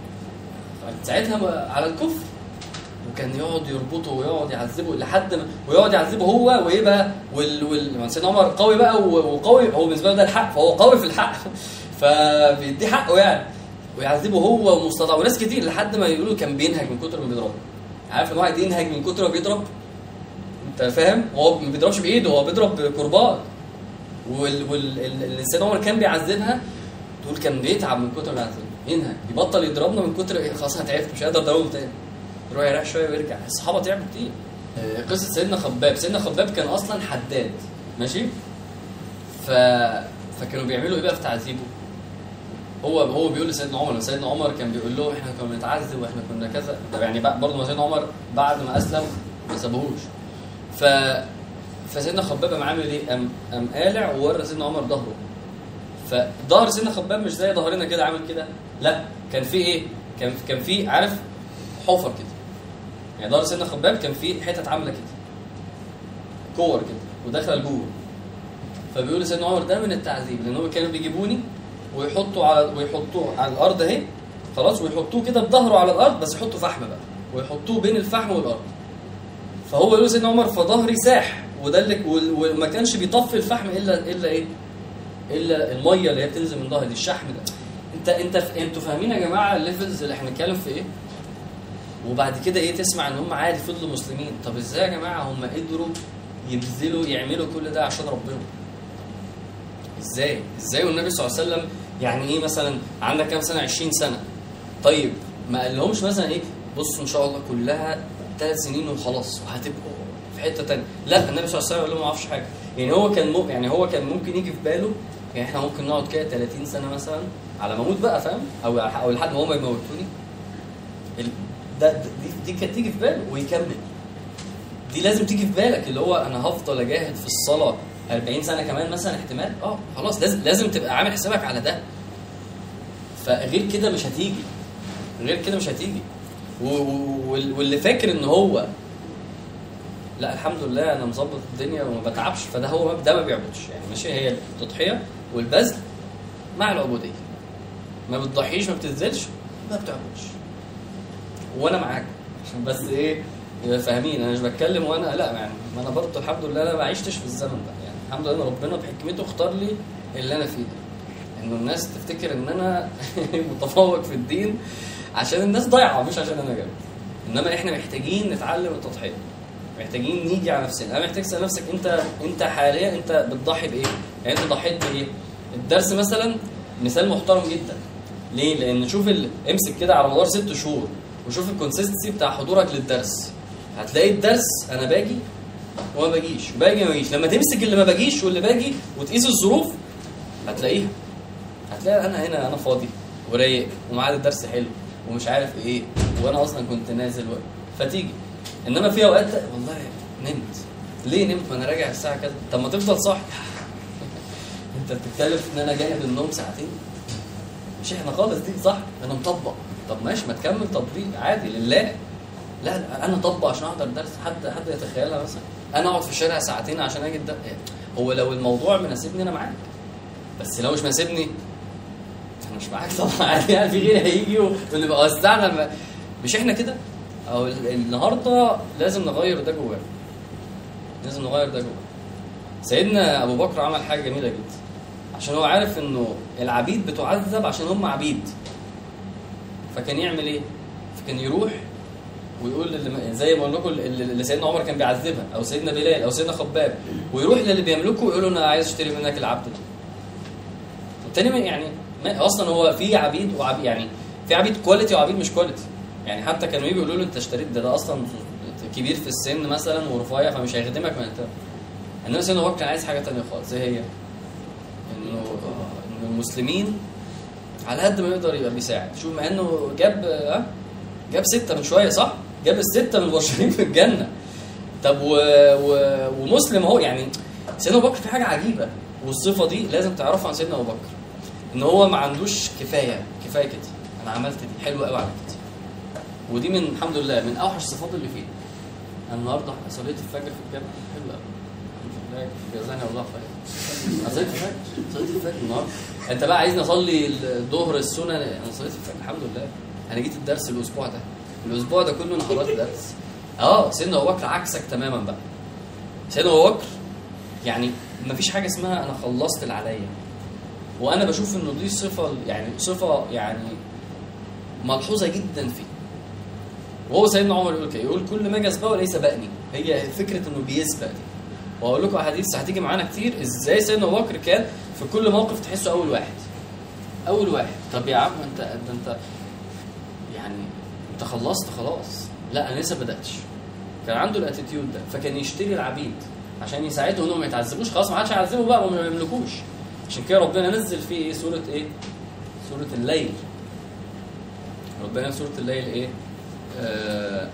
ساعتها بقى على الكفر وكان يقعد يربطه ويقعد يعذبه لحد ما ويقعد يعذبه هو وايه بقى وال وال ما سيدنا عمر قوي بقى و- وقوي هو بالنسبه له ده الحق فهو قوي في الحق فبيديه حقه يعني ويعذبه هو ومستضع وناس كتير لحد ما يقولوا كان بينهج من كتر ما بيضربه عارف ان واحد ينهج من كتر ما بيضرب انت فاهم هو ما بيضربش بايده هو بيضرب بكرباج وال وال ال- اللي سيدنا عمر كان بيعذبها تقول كان بيتعب من كتر ما يعذبها ينهج يبطل يضربنا من كتر إيه، خلاص انا تعبت مش قادر اضربهم تاني يروح يريح شويه ويرجع الصحابه تعبوا كتير آه، قصه سيدنا خباب سيدنا خباب كان اصلا حداد ماشي ف فكانوا بيعملوا ايه بقى في تعذيبه هو هو بيقول لسيدنا عمر سيدنا عمر كان بيقول لهم احنا كنا بنتعذب واحنا كنا كذا طب يعني بقى- برضه ما سيدنا عمر بعد ما اسلم ما سابوهوش ف فسيدنا خباب قام عامل ايه؟ قام قام قالع وورى سيدنا عمر ظهره فظهر سيدنا خباب مش زي ظهرنا كده عامل كده لا كان في ايه؟ كان كان في عارف حفر كده يعني ظهر سيدنا خباب كان في حتت عامله كده كور كده وداخله لجوه فبيقول لسيدنا عمر ده من التعذيب لان هم كانوا بيجيبوني ويحطوا على ويحطوه على الارض اهي خلاص ويحطوه كده بظهره على الارض بس يحطوا فحم بقى ويحطوه بين الفحم والارض فهو يقول سيدنا عمر فظهري ساح وده اللي وال- وما كانش بيطفي الفحم الا الا ايه؟ الا الميه اللي هي بتنزل من ظهري دي الشحم ده انت انت ف- انتوا فاهمين يا جماعه الليفلز اللي احنا بنتكلم في ايه؟ وبعد كده ايه تسمع ان هم عادي فضلوا مسلمين طب ازاي يا جماعه هم قدروا يبذلوا يعملوا كل ده عشان ربنا ازاي ازاي والنبي صلى الله عليه وسلم يعني ايه مثلا عندك كام سنه 20 سنه طيب ما قالهمش مثلا ايه بصوا ان شاء الله كلها ثلاث سنين وخلاص وهتبقوا في حته تانية لا النبي صلى الله عليه وسلم قال لهم ما اعرفش حاجه يعني هو كان مو يعني هو كان ممكن يجي في باله يعني احنا ممكن نقعد كده 30 سنه مثلا على ما اموت بقى فاهم او او لحد ما هم يموتوني ال- ده ده- دي دي كانت تيجي في باله ويكمل دي لازم تيجي في بالك اللي هو انا هفضل اجاهد في الصلاه 40 سنه كمان مثلا احتمال اه خلاص لازم لازم تبقى عامل حسابك على ده فغير كده مش هتيجي غير كده مش هتيجي و- و- وال- واللي فاكر ان هو لا الحمد لله انا مظبط الدنيا وما بتعبش فده هو ده ما بيعبدش يعني ماشي هي التضحيه والبذل مع العبوديه ما بتضحيش ما بتنزلش ما بتعبدش وانا معاك عشان بس ايه يبقى فاهمين انا مش بتكلم وانا لا يعني ما انا برضه الحمد لله انا ما عشتش في الزمن ده يعني الحمد لله ان ربنا بحكمته اختار لي اللي انا فيه ده انه الناس تفتكر ان انا متفوق في الدين عشان الناس ضايعه مش عشان انا جامد انما احنا محتاجين نتعلم التضحيه محتاجين نيجي على نفسنا انا محتاج تسال نفسك انت انت حاليا انت بتضحي بايه يعني انت ضحيت بايه الدرس مثلا مثال محترم جدا ليه لان شوف ال... امسك كده على مدار ست شهور وشوف الكونسيستنسي بتاع حضورك للدرس هتلاقي الدرس انا باجي وما باجيش باجي ما باجيش لما تمسك اللي ما باجيش واللي باجي وتقيس الظروف هتلاقيها هتلاقي انا هنا انا فاضي ورايق ومعاد الدرس حلو ومش عارف ايه وانا اصلا كنت نازل و... فتيجي انما في اوقات والله نمت ليه نمت ما انا راجع الساعه كذا طب ما تفضل صاحي انت بتتكلم في ان انا جاهد النوم ساعتين مش احنا خالص دي صح انا مطبق طب ماشي ما تكمل تطبيق عادي لله لا لا، انا اطبق عشان احضر درس حد حد يتخيلها مثلا انا اقعد في الشارع ساعتين عشان اجي الدرس هو لو الموضوع مناسبني انا معاك بس لو مش مناسبني انا مش معاك طبعا عادي يعني في غيري هيجي ونبقى وسعنا الم- مش احنا كده او ال- النهارده لازم نغير ده جوانا لازم نغير ده جوانا سيدنا ابو بكر عمل حاجه جميله جدا عشان هو عارف انه العبيد بتعذب عشان هم عبيد فكان يعمل ايه فكان يروح ويقول اللي زي ما اقول لكم اللي اللي سيدنا عمر كان بيعذبها او سيدنا بلال او سيدنا خباب ويروح للي بيملكه ويقول له انا عايز اشتري منك العبد ده التاني ما- يعني ما اصلا هو في عبيد وعبيد يعني في عبيد كواليتي وعبيد مش كواليتي يعني حتى كانوا يجوا يقولوا له انت اشتريت ده ده اصلا كبير في السن مثلا ورفيع فمش هيخدمك ما انت انما سيدنا ابو بكر كان عايز حاجه تانية خالص ايه هي؟ انه انه المسلمين على قد ما يقدر يبقى بيساعد شوف مع انه جاب ها جاب ستة من شوية صح؟ جاب الستة من المبشرين في الجنة طب و... و... ومسلم اهو يعني سيدنا ابو بكر في حاجة عجيبة والصفة دي لازم تعرفها عن سيدنا ابو بكر ان هو ما عندوش كفاية كفاية كده انا عملت دي حلوة قوي على كده ودي من الحمد لله من اوحش الصفات اللي فيه أنا النهارده صليت الفجر في الجامع حلو قوي الحمد لله جزاني الله خير أنا صليت الفجر صليت الفجر النهارده انت بقى عايزني اصلي الظهر السنن انا صليت الفجر الحمد لله انا جيت الدرس الاسبوع ده الاسبوع ده كله انا حضرت درس اه سيدنا ابو بكر عكسك تماما بقى سيدنا ابو بكر يعني ما فيش حاجه اسمها انا خلصت اللي عليا وانا بشوف انه دي صفه يعني صفه يعني ملحوظه جدا فيه وهو سيدنا عمر يقول كده يقول كل ما جذبه وليس سبقني هي فكره انه بيسبق دي وهقول لكم احاديث هتيجي معانا كتير ازاي سيدنا ابو بكر كان في كل موقف تحسه اول واحد اول واحد طب يا عم انت ده انت يعني انت خلصت خلاص لا انا لسه بداتش كان عنده الاتيتيود ده فكان يشتري العبيد عشان يساعدهم انهم ما يتعذبوش خلاص ما عادش هيعذبوا بقى وما يملكوش عشان كده ربنا نزل فيه ايه سوره ايه سوره الليل ربنا في سوره الليل ايه آه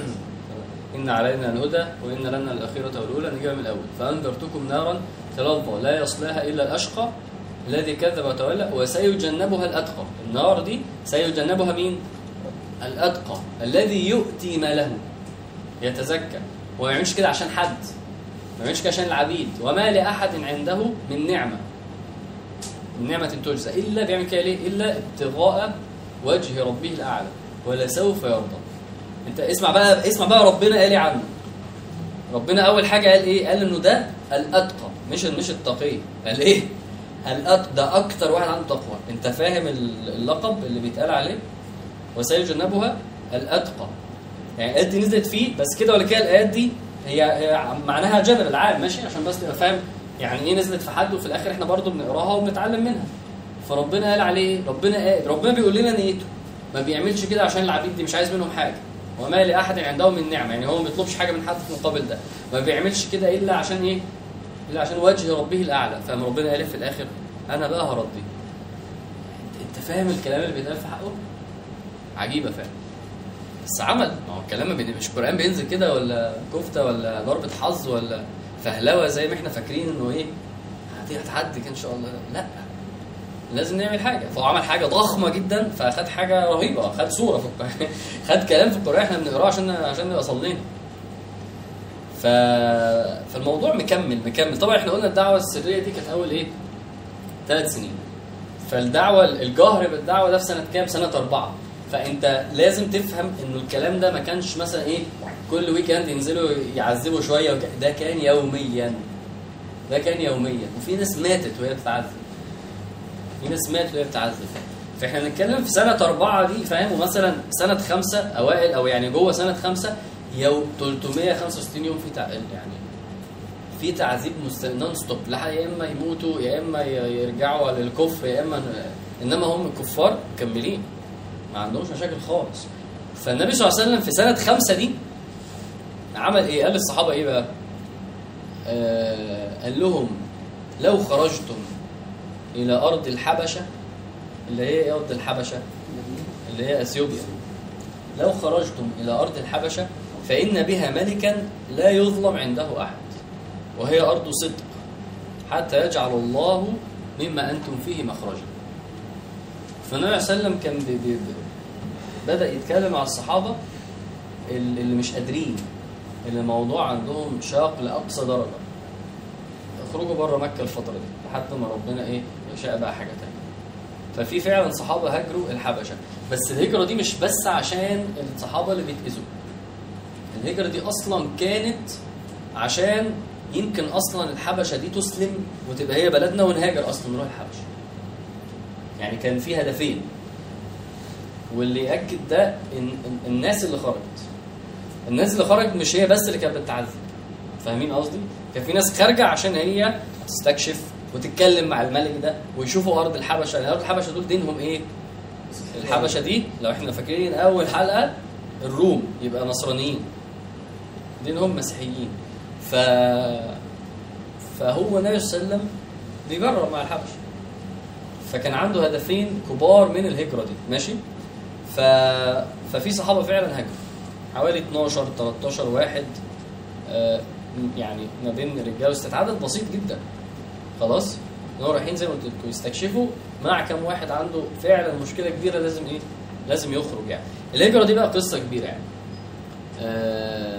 إن علينا الهدى وإن لنا الآخرة والأولى نجيبها من الأول فأنذرتكم نارا تلظى لا يصلاها إلا الأشقى الذي كذب وتولى وسيجنبها الأتقى النار دي سيجنبها مين؟ الأتقى الذي يؤتي ماله يتزكى وما يعملش كده عشان حد ما يعملش كده عشان العبيد وما لأحد عنده من نعمة من نعمة تجزى إلا بيعمل كده ليه؟ إلا ابتغاء وجه ربه الأعلى ولسوف يرضى انت اسمع بقى اسمع بقى ربنا قال ايه عنه ربنا اول حاجه قال ايه قال انه ده الاتقى مش مش التقي قال ايه الاتقى ده اكتر واحد عنده تقوى انت فاهم اللقب اللي بيتقال عليه وسيجنبها الاتقى يعني الايات دي نزلت فيه بس كده ولا كده الايات دي هي, هي معناها جنرال عام ماشي عشان بس تبقى فاهم يعني ايه نزلت في حد وفي الاخر احنا برضو بنقراها وبنتعلم منها فربنا قال عليه ايه؟ ربنا قال ربنا بيقول لنا نيته ما بيعملش كده عشان العبيد دي مش عايز منهم حاجه وما لاحد عنده من نعمه يعني هو ما بيطلبش حاجه من حد في المقابل ده ما بيعملش كده الا عشان ايه الا عشان وجه ربه الاعلى فاهم ربنا قال في الاخر انا بقى هرضي انت فاهم الكلام اللي بيتقال في حقه عجيبه فعلا بس عمل ما هو الكلام ما بين- مش القران بينزل كده ولا كفته ولا ضربه حظ ولا فهلوه زي ما احنا فاكرين انه ايه هت- هتعدي كده ان شاء الله لا لازم نعمل حاجه فهو عمل حاجه ضخمه جدا فاخد حاجه رهيبه خد صوره في القران خد كلام في القران احنا بنقراه عشان عشان نبقى صلينا ف... فالموضوع مكمل مكمل طبعا احنا قلنا الدعوه السريه دي كانت اول ايه ثلاث سنين فالدعوه الجهر بالدعوه ده في سنه كام سنه اربعه فانت لازم تفهم انه الكلام ده ما كانش مثلا ايه كل ويكند ينزلوا يعذبوا شويه وك... ده كان يوميا ده كان يوميا وفي ناس ماتت وهي بتتعذب في ناس ماتت وهي بتتعذب فاحنا بنتكلم في سنه اربعه دي فاهم ومثلا سنه خمسه اوائل او يعني جوه سنه خمسه يوم 365 يوم في تع... يعني في تعذيب مست... نون ستوب لحد يا اما يموتوا يا اما ي- يرجعوا للكفر يا اما انما هم الكفار مكملين ما عندهمش مشاكل خالص فالنبي صلى الله عليه وسلم في سنه خمسه دي عمل ايه؟ قال للصحابه ايه بقى؟ آه قال لهم لو خرجتم الى ارض الحبشه اللي هي ايه ارض الحبشه؟ اللي هي اثيوبيا لو خرجتم الى ارض الحبشه فان بها ملكا لا يظلم عنده احد وهي ارض صدق حتى يجعل الله مما انتم فيه مخرجا فالنبي صلى الله عليه وسلم كان بي بي بي بدا يتكلم مع الصحابه ال- اللي مش قادرين اللي الموضوع عندهم شاق لاقصى درجه اخرجوا بره مكه الفتره دي لحد ما ربنا ايه يشاء بقى حاجه تانية ففي فعلا صحابه هاجروا الحبشه بس الهجره دي مش بس عشان الصحابه اللي بيتاذوا الهجره دي اصلا كانت عشان يمكن اصلا الحبشه دي تسلم وتبقى هي بلدنا ونهاجر اصلا نروح الحبشه يعني كان في هدفين واللي ياكد ده إن إن الناس اللي خرجت الناس اللي خرجت مش هي بس اللي كانت بتتعذب فاهمين قصدي كان في ناس خارجه عشان هي تستكشف وتتكلم مع الملك ده ويشوفوا ارض الحبشه لان ارض الحبشه دول دينهم ايه الحبشه دي لو احنا فاكرين اول حلقه الروم يبقى نصرانيين دينهم مسيحيين ف فهو النبي صلى الله عليه وسلم بيجرب مع الحبشه فكان عنده هدفين كبار من الهجره دي ماشي ف... ففي صحابه فعلا هاجروا حوالي 12 13 واحد آه، يعني ما بين رجاله وستات عدد بسيط جدا خلاص ان هو رايحين زي ما قلت لكم يستكشفوا مع كم واحد عنده فعلا مشكله كبيره لازم ايه لازم يخرج يعني الهجره دي بقى قصه كبيره يعني آه،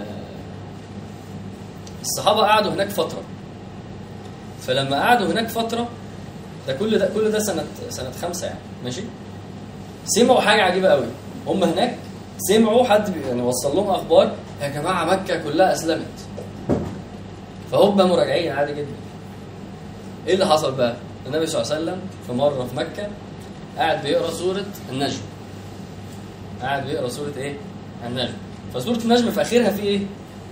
الصحابه قعدوا هناك فتره فلما قعدوا هناك فتره ده كل ده كل ده سنه سنه خمسه يعني ماشي سمعوا حاجه عجيبه قوي هم هناك سمعوا حد بي- يعني وصل لهم اخبار يا جماعه مكه كلها اسلمت فهم بقى مراجعين عادي جدا ايه اللي حصل بقى النبي صلى الله عليه وسلم في مره في مكه قاعد بيقرا سوره النجم قاعد بيقرا سوره ايه النجم فسوره النجم في اخرها في ايه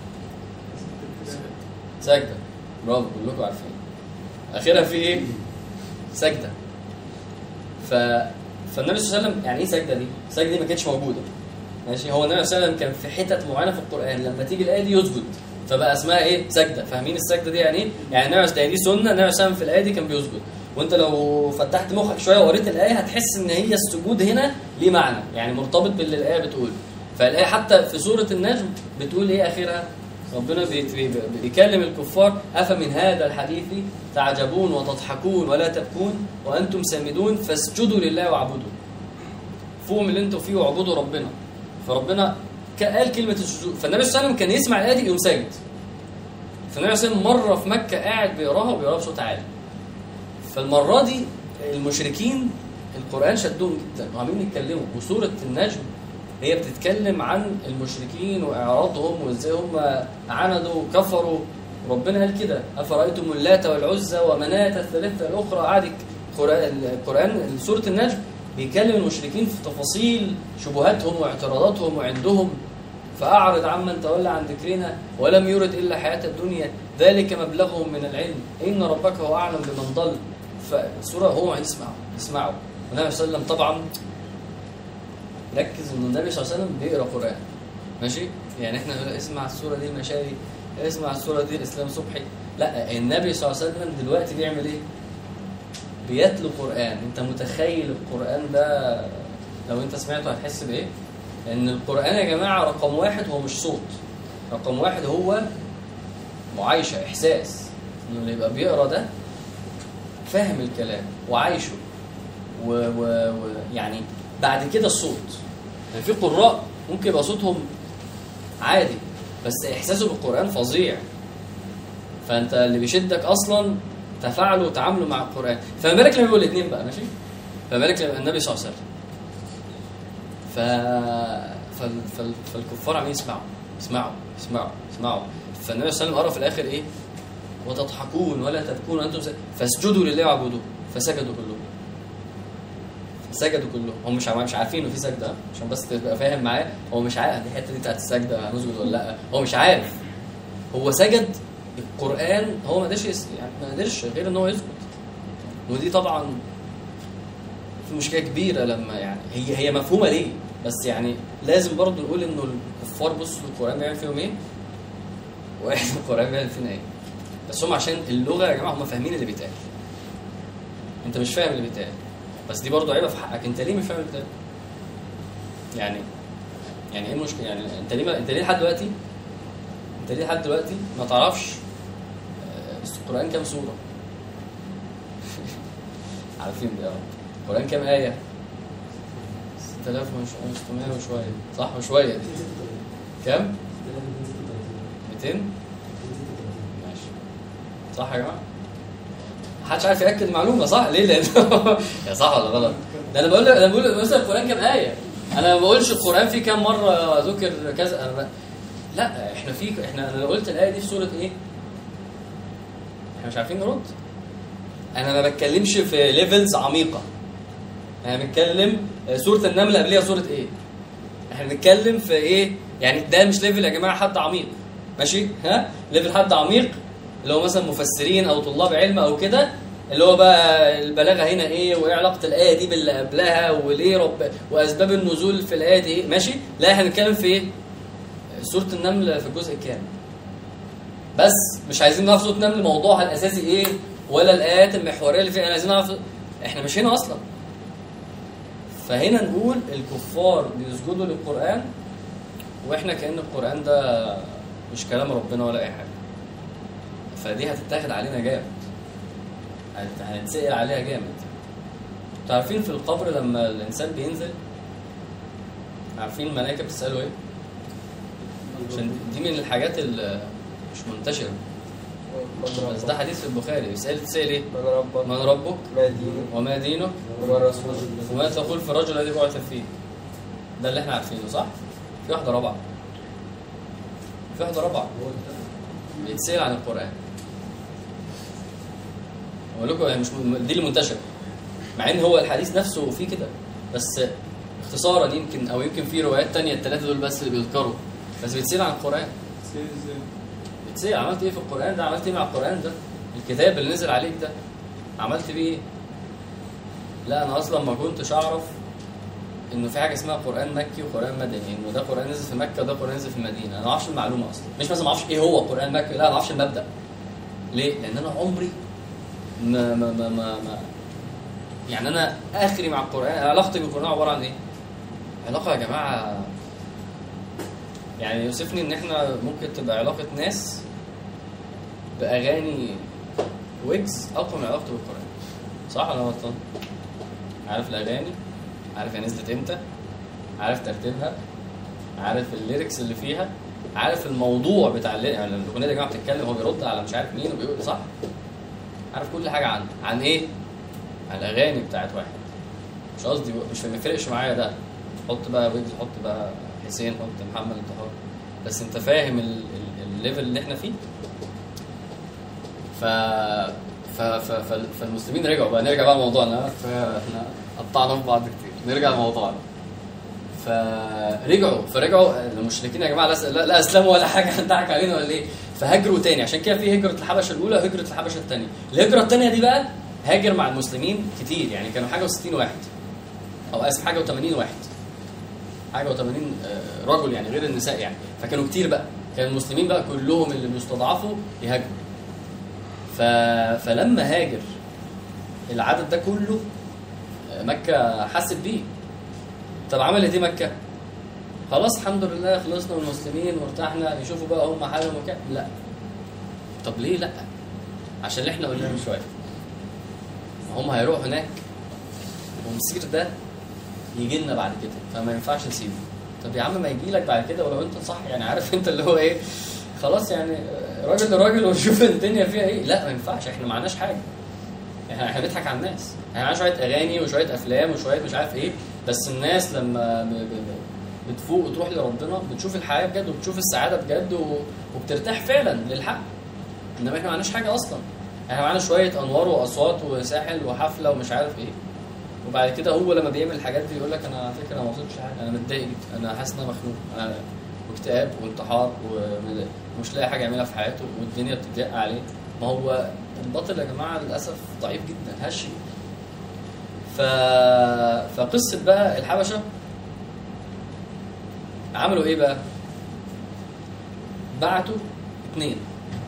سجده برافو كلكم عارفين اخرها في ايه سجده ف فالنبي صلى الله عليه وسلم يعني ايه سجده دي؟ السجده دي ما كانتش موجوده ماشي هو النبي صلى الله عليه وسلم كان في حتت معينه في القران لما تيجي الايه دي يسجد فبقى اسمها ايه؟ سجده فاهمين السجده دي يعني ايه؟ يعني النبي صلى دي سنه النبي صلى الله عليه وسلم في الايه دي كان بيسجد وانت لو فتحت مخك شويه وقريت الايه هتحس ان هي السجود هنا ليه معنى يعني مرتبط باللي الايه بتقول فالايه حتى في سوره النجم بتقول ايه اخرها؟ ربنا بي- بي- بي- بيكلم الكفار أفمن هذا الحديث تعجبون وتضحكون ولا تبكون وأنتم سامدون فاسجدوا لله واعبدوا فوق من اللي انتوا فيه واعبدوا ربنا فربنا ك- قال كلمة السجود فالنبي صلى الله عليه وسلم كان يسمع الآية دي يقوم ساجد فالنبي صلى الله عليه وسلم مرة في مكة قاعد بيقراها وبيقراها بصوت عالي فالمرة دي المشركين القرآن شدهم جدا وعمالين يتكلموا وسورة النجم هي بتتكلم عن المشركين واعراضهم وازاي هم عندوا وكفروا ربنا قال كده افرايتم اللات والعزى ومناه الثالثه الاخرى قعد القران القران سوره النجم بيكلم المشركين في تفاصيل شبهاتهم واعتراضاتهم وعندهم فأعرض عمن تولى عن ذكرنا ولم يرد إلا حياة الدنيا ذلك مبلغهم من العلم إن ربك هو أعلم بمن ضل فالسورة هو هيسمع يسمعه والنبي صلى الله عليه وسلم طبعا ركز إن النبي صلى الله عليه وسلم بيقرأ قرآن ماشي يعني احنا نقول اسمع السورة دي المشاري اسمع السورة دي الإسلام صبحي لا النبي صلى الله عليه وسلم دلوقتي بيعمل ايه؟ بيتلو قرآن انت متخيل القرآن ده لو انت سمعته هتحس بايه؟ لأن القرآن يا جماعة رقم واحد هو مش صوت رقم واحد هو معايشة إحساس إنه اللي يبقى بيقرا ده فاهم الكلام وعايشه و, و, و يعني بعد كده الصوت يعني في قراء ممكن يبقى صوتهم عادي بس إحساسه بالقرآن فظيع فأنت اللي بيشدك أصلا تفاعله وتعامله مع القرآن فما بالك لما يبقوا الاثنين بقى ماشي فما بالك لما النبي صلى الله عليه وسلم ف... فال... فال... فالكفار عمالين يسمعوا يسمعوا يسمعوا يسمعوا فالنبي صلى الله عليه وسلم قرأ في الاخر ايه؟ وتضحكون ولا تبكون وانتم س... فاسجدوا لله واعبدوه فسجدوا كلهم سجدوا كلهم هم مش عم- مش عارفين انه في سجده عشان بس تبقى فاهم معاه هو مش عارف الحته دي بتاعت السجده هنسجد ولا لا هو مش عارف هو سجد القران هو ما قدرش يس- يعني ما قدرش غير ان هو يسجد ودي طبعا في مشكله كبيره لما يعني هي هي مفهومه ليه بس يعني لازم برضه نقول انه الكفار بصوا القران بيعمل فيهم ايه واحنا القران بيعمل فينا ايه بس هم عشان اللغه يا جماعه هم فاهمين اللي بيتقال انت مش فاهم اللي بيتقال بس دي برضه عيبه في حقك انت ليه مش فاهم اللي بيتقال يعني يعني ايه المشكله يعني انت ليه ما... انت ليه لحد دلوقتي انت ليه لحد دلوقتي ما تعرفش آه، القران كام سوره عارفين ده اه. القران كام ايه 6600 وشويه صح وشويه دي كام 200 ماشي صح يا جماعه محدش عارف ياكد المعلومه صح ليه لان يا صح ولا غلط ده انا بقول انا بقول مثلا القران كام ايه انا ما بقولش القران فيه كام مره ذكر كذا أنا ب- لا احنا في احنا انا قلت الايه دي في سوره ايه احنا مش عارفين نرد انا ما بتكلمش في ليفلز عميقه احنا بنتكلم سوره النمل قبلها سوره ايه احنا بنتكلم في ايه يعني ده مش ليفل يا جماعه حد عميق ماشي ها ليفل حد عميق اللي هو مثلا مفسرين او طلاب علم او كده اللي هو بقى البلاغه هنا ايه وايه علاقه الايه دي باللي قبلها وليه رب واسباب النزول في الايه دي ايه ماشي لا احنا بنتكلم في ايه سوره النمل في الجزء الكام بس مش عايزين نعرف سوره النمل موضوعها الاساسي ايه ولا الايات المحوريه اللي فيها احنا عايزين نعرف احنا مش هنا اصلا فهنا نقول الكفار بيسجدوا للقرآن واحنا كأن القرآن ده مش كلام ربنا ولا أي حاجة فدي هتتاخد علينا جامد هت- هنتسأل عليها جامد انتوا عارفين في القبر لما الإنسان بينزل عارفين الملائكة بتسأله إيه؟ عشان دي من الحاجات اللي مش منتشرة بس ده حديث في البخاري بيسأل تسأل إيه؟ من ربك من ربك ما دينك وما دينك وما رسولك وما تقول في الرجل الذي بعث فيه ده اللي احنا عارفينه صح؟ في واحدة رابعة في واحدة رابعة بيتسأل عن القرآن أقول لكم يعني مش م- دي المنتشرة مع ان هو الحديث نفسه فيه كده بس اختصارا يمكن او يمكن في روايات تانية الثلاثة دول بس اللي بيذكروا بس بيتسأل عن القرآن بيتسأل عملت ايه في القرآن ده عملت ايه مع القرآن ده الكتاب اللي نزل عليك ده عملت بيه ايه لا انا اصلا ما كنتش اعرف انه في حاجه اسمها قران مكي وقران مدني انه ده قران نزل في مكه وده قران نزل في المدينه انا ما اعرفش المعلومه اصلا مش مثلا ما اعرفش ايه هو قران مكي لا ما اعرفش المبدا ليه لان انا عمري ما ما ما, ما, ما يعني انا اخري مع القران علاقتي بالقران عباره عن ايه علاقه يا جماعه يعني يوصفني ان احنا ممكن تبقى علاقه ناس باغاني ويجز اقوى من علاقته بالقران صح ولا أنا غلطان؟ عارف الاغاني عارف هي نزلت امتى عارف ترتيبها عارف الليركس اللي فيها عارف الموضوع بتاع اللي... يعني الاغنيه دي يا جماعه بتتكلم هو بيرد على مش عارف مين وبيقول صح عارف كل حاجه عنه عن ايه عن الاغاني بتاعت واحد مش قصدي مش ما يفرقش معايا ده حط بقى ويجز حط بقى حسين حط محمد انت حر بس انت فاهم ال- ال- الليفل اللي احنا فيه ف ف ف ف- فالمسلمين رجعوا بقى نرجع بقى لموضوعنا فاحنا قطعنا في بعض كتير نرجع لموضوعنا فرجعوا فرجعوا المشركين يا جماعه لا, لا, لا اسلموا ولا حاجه ضحك علينا ولا ايه فهاجروا تاني عشان كده في هجره الحبشه الاولى وهجره الحبشه الثانيه الهجره الثانيه دي بقى هاجر مع المسلمين كتير يعني كانوا حاجه و60 واحد او اسف حاجه و80 واحد حاجه و80 رجل يعني غير النساء يعني فكانوا كتير بقى كان المسلمين بقى كلهم اللي بيستضعفوا يهاجروا ف... فلما هاجر العدد ده كله آه، مكه حست بيه طب عملت ايه مكه؟ خلاص الحمد لله خلصنا من المسلمين وارتحنا يشوفوا بقى هم حالهم وكده لا طب ليه لا؟ عشان اللي احنا قلناه من شويه ما هم هيروحوا هناك ومصير ده يجي لنا بعد كده فما ينفعش نسيبه طب يا عم ما يجي لك بعد كده ولو انت صح يعني عارف انت اللي هو ايه خلاص يعني راجل لراجل ونشوف الدنيا فيها ايه لا ما ينفعش احنا ما عندناش حاجه احنا احنا بنضحك على الناس احنا معانا شويه اغاني وشويه افلام وشويه مش عارف ايه بس الناس لما ب- ب- ب- بتفوق وتروح لربنا بتشوف الحياه بجد وبتشوف السعاده بجد و- وبترتاح فعلا للحق انما احنا ما عندناش حاجه اصلا احنا معانا شويه انوار واصوات وساحل وحفله ومش عارف ايه وبعد كده هو لما بيعمل الحاجات دي يقول لك انا على فكره ما وصلتش حاجه انا متضايق جدا انا حاسس ان انا مخنوق انا واكتئاب وانتحار ومش لاقي حاجه يعملها في حياته والدنيا بتضيق عليه ما هو الباطل يا جماعه للاسف ضعيف جدا هشي ف... فقصه بقى الحبشه عملوا ايه بقى؟ بعتوا اتنين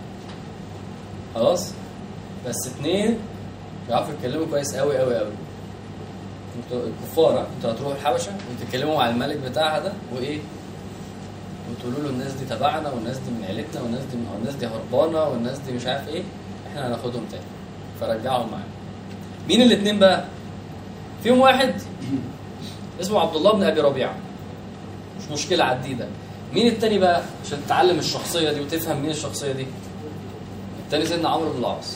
خلاص بس اتنين بيعرفوا يتكلموا كويس قوي قوي قوي انتوا الكفار ها؟ انتوا هتروحوا الحبشه وتتكلموا مع الملك بتاعها ده وايه؟ وتقولوا له الناس دي تبعنا والناس دي من عيلتنا والناس دي من الناس دي هربانه والناس دي مش عارف ايه احنا هناخدهم تاني فرجعهم معانا مين الاثنين بقى؟ فيهم واحد اسمه عبد الله بن ابي ربيعه مش مشكله عديه ده مين التاني بقى عشان تتعلم الشخصيه دي وتفهم مين الشخصيه دي التاني سيدنا عمرو بن العاص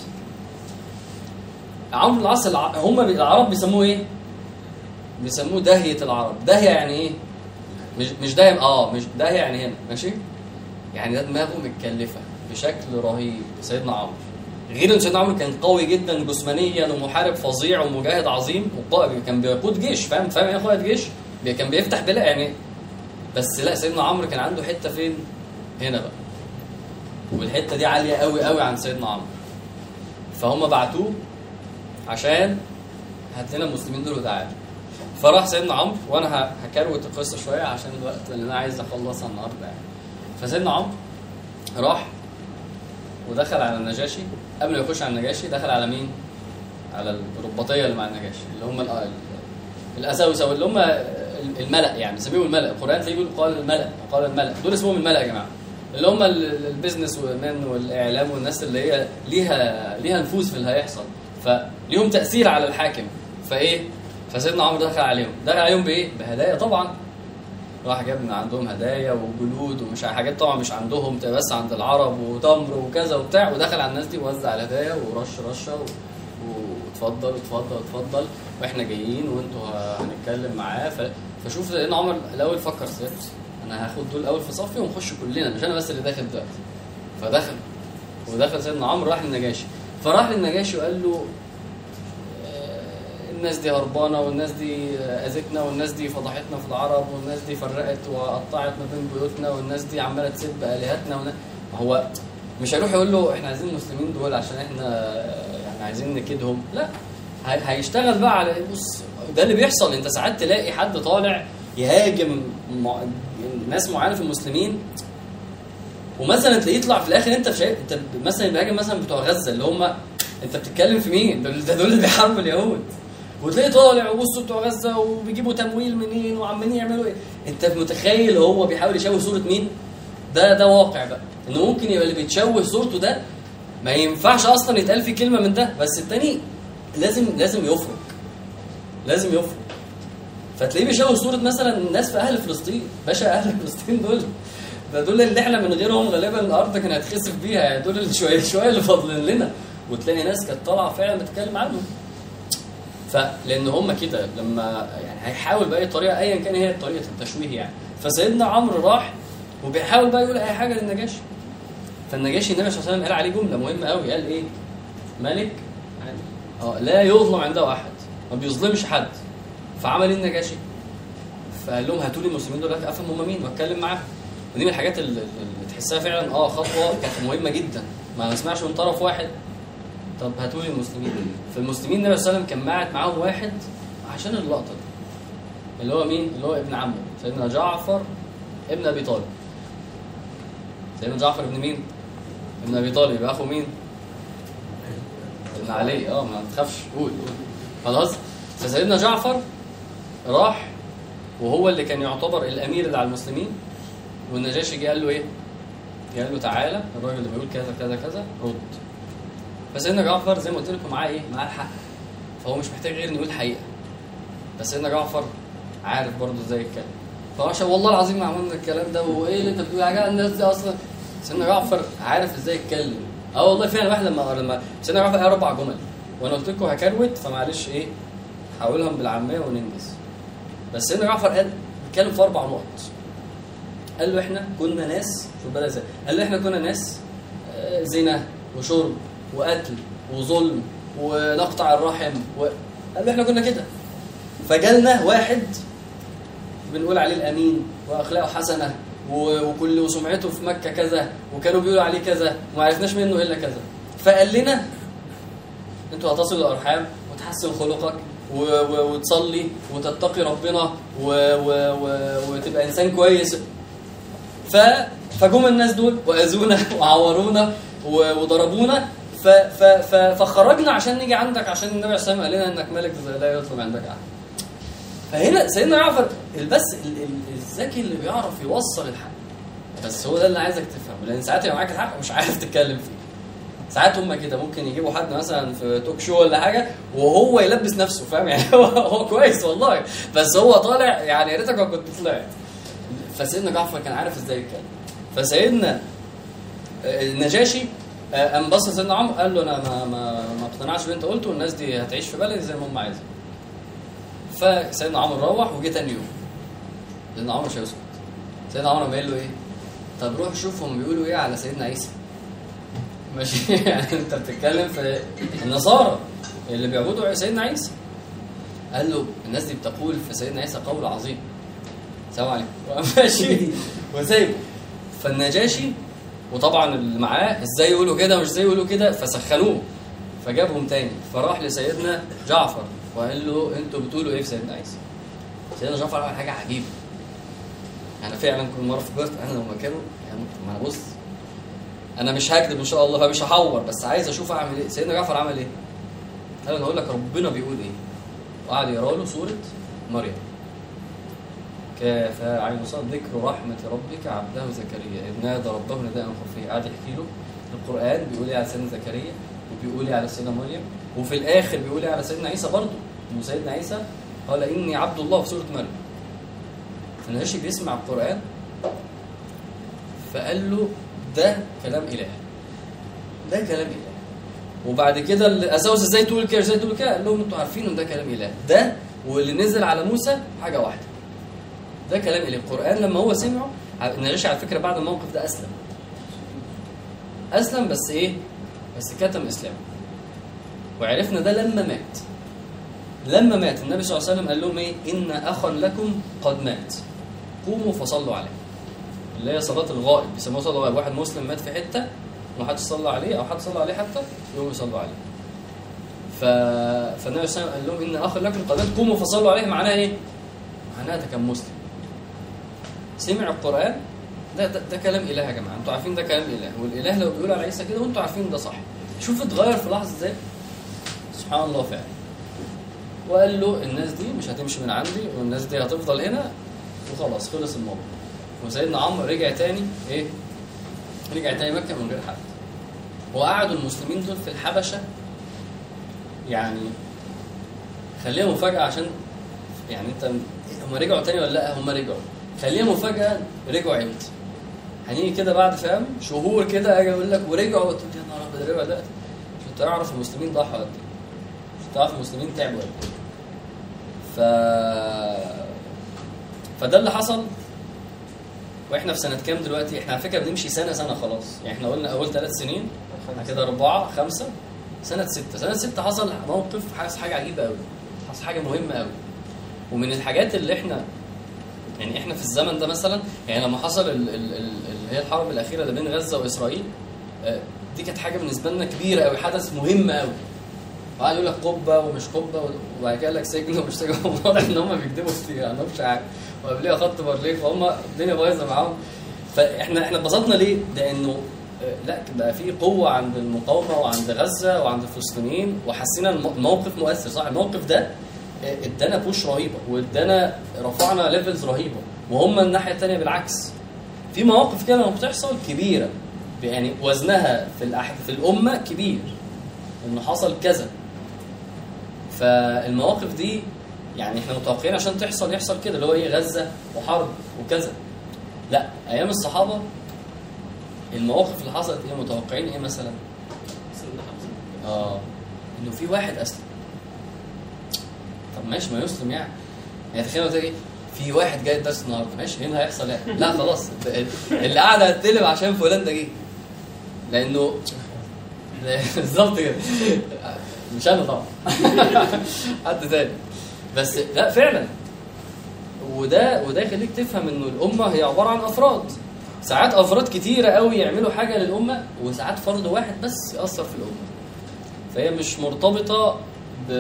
عمرو بن العاص الع... هم العرب بيسموه ايه بيسموه داهيه العرب داهيه يعني ايه مش مش داهيه اه مش داهيه يعني هنا ماشي يعني ده دماغه متكلفه بشكل رهيب سيدنا عمرو غير ان سيدنا عمرو كان قوي جدا جسمانيا ومحارب فظيع ومجاهد عظيم وقائد كان بيقود جيش فاهم فاهم ايه قائد جيش بي- كان بيفتح بلا يعني بس لا سيدنا عمرو كان عنده حته فين هنا بقى والحته دي عاليه قوي قوي عن سيدنا عمرو فهم بعتوه عشان هات لنا المسلمين دول وتعالى فراح سيدنا عمرو وانا ه- هكروت القصه شويه عشان الوقت اللي انا عايز اخلصها النهارده يعني فسيدنا عمرو راح ودخل على النجاشي قبل ما يخش على النجاشي دخل على مين؟ على الرباطيه اللي مع النجاشي اللي هم ال- الاساوسه اللي هم الملأ يعني بنسميهم الملأ القرآن تلاقيه بيقول قال الملأ قال الملأ دول اسمهم الملأ يا جماعه اللي هم ال- البيزنس والمان والاعلام والناس اللي هي ليها ليها نفوذ في اللي هيحصل فليهم تأثير على الحاكم فايه؟ فسيدنا عمرو دخل عليهم دخل عليهم بايه؟ بهدايا طبعا راح جاب من عندهم هدايا وجلود ومش حاجات طبعا مش عندهم تبقى بس عند العرب وتمر وكذا وبتاع ودخل على الناس دي ووزع الهدايا ورش رشه و... واتفضل اتفضل اتفضل واحنا جايين وانتوا ه- هنتكلم معاه ف... فشوف سيدنا عمر الاول فكر سير انا هاخد دول الاول في صفي ونخش كلنا مش انا بس اللي داخل دلوقتي فدخل ودخل سيدنا عمرو راح للنجاشي فراح للنجاشي وقال له آه، الناس دي هربانه والناس دي اذتنا والناس دي فضحتنا في العرب والناس دي فرقت وقطعت ما بين بيوتنا والناس دي عماله تسب الهتنا ونا... هو مش هيروح يقول له احنا عايزين المسلمين دول عشان احنا آه، يعني عايزين نكيدهم لا هي- هيشتغل بقى على بص ده اللي بيحصل انت ساعات تلاقي حد طالع يهاجم مع... ناس معينه في المسلمين ومثلا تلاقيه يطلع في الاخر انت شايف انت مثلا بيهاجم مثلا بتوع غزه اللي هم انت بتتكلم في مين؟ دول ده دول اللي بيحاربوا اليهود وتلاقيه طالع وبصوا بتوع غزه وبيجيبوا تمويل منين وعمالين يعملوا ايه؟ انت متخيل هو بيحاول يشوه صوره مين؟ ده ده واقع بقى انه ممكن يبقى اللي بيتشوه صورته ده ما ينفعش اصلا يتقال فيه كلمه من ده بس التاني لازم لازم يفرق لازم يفرق فتلاقيه بيشوه صوره مثلا الناس في اهل فلسطين باشا اهل فلسطين دول ده دول اللي احنا من غيرهم غالبا الارض كانت هتخسف بيها يعني دول اللي شويه شويه اللي فاضلين لنا وتلاقي ناس كانت طالعه فعلا بتتكلم عنهم فلان هم كده لما يعني هيحاول باي طريقه ايا كان هي طريقه التشويه يعني فسيدنا عمرو راح وبيحاول بقى يقول اي حاجه للنجاشي فالنجاشي النبي صلى الله عليه وسلم قال عليه جمله مهمه قوي قال ايه؟ ملك اه لا يظلم عنده احد ما بيظلمش حد فعمل ايه النجاشي؟ فقال لهم هاتوا لي المسلمين دول افهم هم مين واتكلم معاهم ودي من الحاجات اللي, اللي تحسها فعلا اه خطوه كانت مهمه جدا ما نسمعش من طرف واحد طب هاتوا لي المسلمين فالمسلمين النبي صلى الله عليه وسلم كان باعت معاهم واحد عشان اللقطه دي اللي هو مين؟ اللي هو ابن عمه سيدنا جعفر ابن ابي طالب سيدنا جعفر ابن مين؟ ابن ابي طالب يبقى اخو مين؟ ابن علي اه ما تخافش قول قول خلاص فسيدنا جعفر راح وهو اللي كان يعتبر الامير اللي على المسلمين والنجاشي جه قال له ايه؟ جه قال له تعالى الراجل اللي بيقول كذا كذا كذا رد فسيدنا جعفر زي ما قلت لكم معاه ايه؟ معاه الحق فهو مش محتاج غير انه يقول الحقيقه بس سيدنا جعفر عارف برضه ازاي يتكلم فعشان والله العظيم ما عملنا الكلام ده وايه اللي انت بتقول حاجه الناس دي اصلا سيدنا جعفر عارف ازاي يتكلم اه والله فعلا واحد لما لما سيدنا جعفر قال اربع جمل وانا قلت لكم هكروت فمعلش ايه حاولهم بالعاميه وننجز بس سيدنا جعفر قال اتكلم في اربع نقط قال له احنا كنا ناس شوف بدا ازاي قال له احنا كنا ناس آه، زنا وشرب وقتل وظلم ونقطع الرحم و... قال له احنا كنا كده فجالنا واحد بنقول عليه الامين واخلاقه حسنه و- وكل وسمعته في مكه كذا وكانوا بيقولوا عليه كذا وما عرفناش منه الا كذا فقال لنا انتوا هتصلوا الارحام وتحسن خلقك و... و... وتصلي وتتقي ربنا و... و... و... وتبقى انسان كويس ف... فجم الناس دول واذونا وعورونا و... وضربونا ف... ف... ف... فخرجنا عشان نيجي عندك عشان النبي عليه الصلاه والسلام قال لنا انك ملك لا يطلب عندك احد فهنا سيدنا جعفر بس ال- ال- الذكي اللي بيعرف يوصل الحق بس هو ده اللي عايزك تفهمه لان ساعات يبقى معاك الحق ومش عارف تتكلم فيه ساعات هم كده ممكن يجيبوا حد مثلا في توك شو ولا حاجه وهو يلبس نفسه فاهم يعني هو هو كويس والله بس هو طالع يعني يا ريتك ما كنت طلعت فسيدنا جعفر كان عارف ازاي يتكلم فسيدنا آه، النجاشي آه، قام بص لسيدنا عمرو قال له انا ما ما ما اقتنعش باللي انت قلته والناس دي هتعيش في بلدي زي ما هم عايزين فسيدنا عمرو روح وجه تاني يوم سيدنا عمرو مش هيسكت سيدنا عمرو قام قايل له ايه طب روح شوف هم بيقولوا ايه على سيدنا عيسى ماشي يعني انت بتتكلم في النصارى اللي بيعبدوا سيدنا عيسى قال له الناس دي بتقول في سيدنا عيسى قول عظيم سلام عليكم وقام ماشي وسايبه فالنجاشي وطبعا اللي معاه ازاي يقولوا كده ومش ازاي يقولوا كده فسخنوه فجابهم تاني فراح لسيدنا جعفر وقال له انتوا بتقولوا ايه في سيدنا عيسى سيدنا جعفر عمل حاجه عجيبه انا فعلا كل مره فكرت انا لو مكانه يعني ما انا بص انا مش هكذب ان شاء الله مش هحور بس عايز اشوف اعمل ايه سيدنا جعفر عمل ايه قال انا اقول لك ربنا بيقول ايه وقعد يقرا له سوره مريم كاف عين صاد ذكر رحمة ربك عبده زكريا إذ نادى ربه نداء خفيا قعد يحكي له القرآن بيقول إيه على سيدنا زكريا وبيقول إيه على سيدنا مريم وفي الآخر بيقول إيه على سيدنا عيسى برضه وسيدنا عيسى قال إني عبد الله في سورة مريم فالنجاشي بيسمع القرآن فقال له ده كلام إله ده كلام إله وبعد كده اللي أساوس ازاي تقول كده ازاي تقول كده قال لهم انتوا عارفين ان ده كلام اله ده واللي نزل على موسى حاجه واحده ده كلام اله القران لما هو سمعه النجاشي على فكره بعد الموقف ده اسلم اسلم بس ايه بس كتم اسلامه وعرفنا ده لما مات لما مات النبي صلى الله عليه وسلم قال لهم ايه ان اخا لكم قد مات قوموا فصلوا عليه اللي هي صلاه الغائب بيسموها صلاه الغائب واحد مسلم مات في حته وما حدش صلى عليه او حد صلى عليه حتى يقوموا يصلوا عليه ف... فالنبي صلى الله عليه وسلم قال لهم ان اخا لكم قد مات قوموا فصلوا عليه معناها ايه؟ معناها ده كان مسلم سمع القران ده, ده ده كلام اله يا جماعه انتوا عارفين ده كلام اله والاله لو بيقول على عيسى كده وانتوا عارفين ده صح شوف اتغير في لحظه ازاي سبحان الله فعلا وقال له الناس دي مش هتمشي من عندي والناس دي هتفضل هنا وخلاص خلص الموضوع وسيدنا عمرو رجع تاني ايه رجع تاني مكه من غير حد وقعدوا المسلمين دول في الحبشه يعني خليها مفاجاه عشان يعني انت هم رجعوا تاني ولا لا هم رجعوا خليها مفاجاه رجعوا امتى هنيجي كده بعد فاهم شهور كده اجي اقول لك ورجعوا تقول يا نهار ابيض رجعوا دلوقتي مش هتعرف المسلمين ضحوا قد ايه مش هتعرف المسلمين تعبوا قد ايه ف فده اللي حصل واحنا في سنه كام دلوقتي احنا على فكره بنمشي سنه سنه خلاص يعني احنا قلنا اول ثلاث سنين احنا كده اربعه خمسه سنه سته سنه سته حصل موقف حصل حاجه عجيبه قوي حصل حاجه مهمه قوي ومن الحاجات اللي احنا يعني احنا في الزمن ده مثلا يعني لما حصل ال- ال- ال- اللي هي الحرب الاخيره اللي بين غزه واسرائيل آه، دي كانت حاجه بالنسبه لنا كبيره قوي حدث مهم قوي وقعد يقول لك قبه ومش قبه وبعد كده قال لك سجن ومش سجن واضح ان هم بيكذبوا كتير ما عندهمش حاجه وقبليها خط بارليه فهم الدنيا بايظه معاهم فاحنا احنا اتبسطنا ليه؟ لانه آه، لا بقى في قوه عند المقاومه وعند غزه وعند الفلسطينيين وحسينا الم- الموقف مؤثر صح الموقف ده آه، ادانا بوش رهيبه وادانا رفعنا ليفلز رهيبه وهم الناحيه الثانيه بالعكس في مواقف كده لما بتحصل كبيره يعني وزنها في الأح... في الامه كبير انه حصل كذا فالمواقف دي يعني احنا متوقعين عشان تحصل يحصل كده اللي هو ايه غزه وحرب وكذا لا ايام الصحابه المواقف اللي حصلت ايه متوقعين ايه مثلا سيدنا حمزه اه انه في واحد اسلم طب ماشي ما يسلم يعني يعني تخيل قلت لك ايه في واحد جاي الدرس النهارده ماشي ايه اللي هيحصل يعني لا خلاص اللي قاعد هتقلب عشان فلان ده جه لانه بالظبط كده مش انا طبعا حد تاني بس لا فعلا وده وده يخليك تفهم انه الامه هي عباره عن افراد ساعات افراد كتيره قوي يعملوا حاجه للامه وساعات فرد واحد بس ياثر في الامه فهي مش مرتبطه ب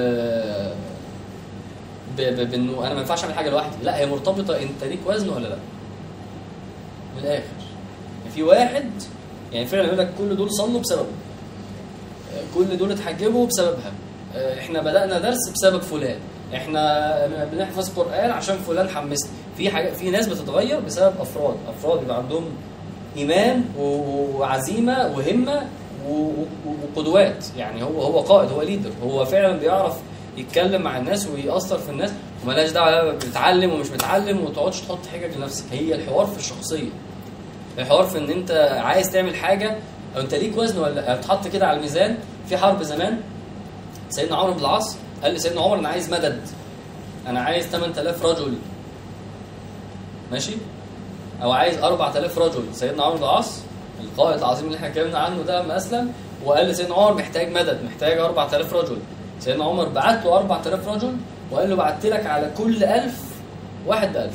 ب- ب- بانه انا ما ينفعش اعمل حاجه لوحدي لا هي مرتبطه انت ليك وزن ولا لا من الاخر يعني في واحد يعني فعلا يقول لك كل دول صلوا بسببه آه، كل دول اتحجبوا بسببها آه، احنا بدانا درس بسبب فلان احنا بنحفظ قران عشان فلان حمسنا في حاجه في ناس بتتغير بسبب افراد افراد يبقى عندهم ايمان و- وعزيمه وهمه و- و- وقدوات يعني هو هو قائد هو ليدر هو فعلا بيعرف يتكلم مع الناس ويأثر في الناس وملاش دعوه بتتعلم ومش بتعلم وما تقعدش تحط حجج لنفسك هي الحوار في الشخصيه الحوار في ان انت عايز تعمل حاجه او انت ليك وزن ولا لا بتحط كده على الميزان في حرب زمان سيدنا عمرو بن العاص قال لسيدنا عمر انا عايز مدد انا عايز 8000 رجل ماشي او عايز 4000 رجل سيدنا عمرو بن العاص القائد العظيم اللي احنا اتكلمنا عنه ده لما اسلم وقال لسيدنا عمر محتاج مدد محتاج 4000 رجل سيدنا عمر بعت له 4000 رجل وقال له بعت لك على كل 1000 واحد ب 1000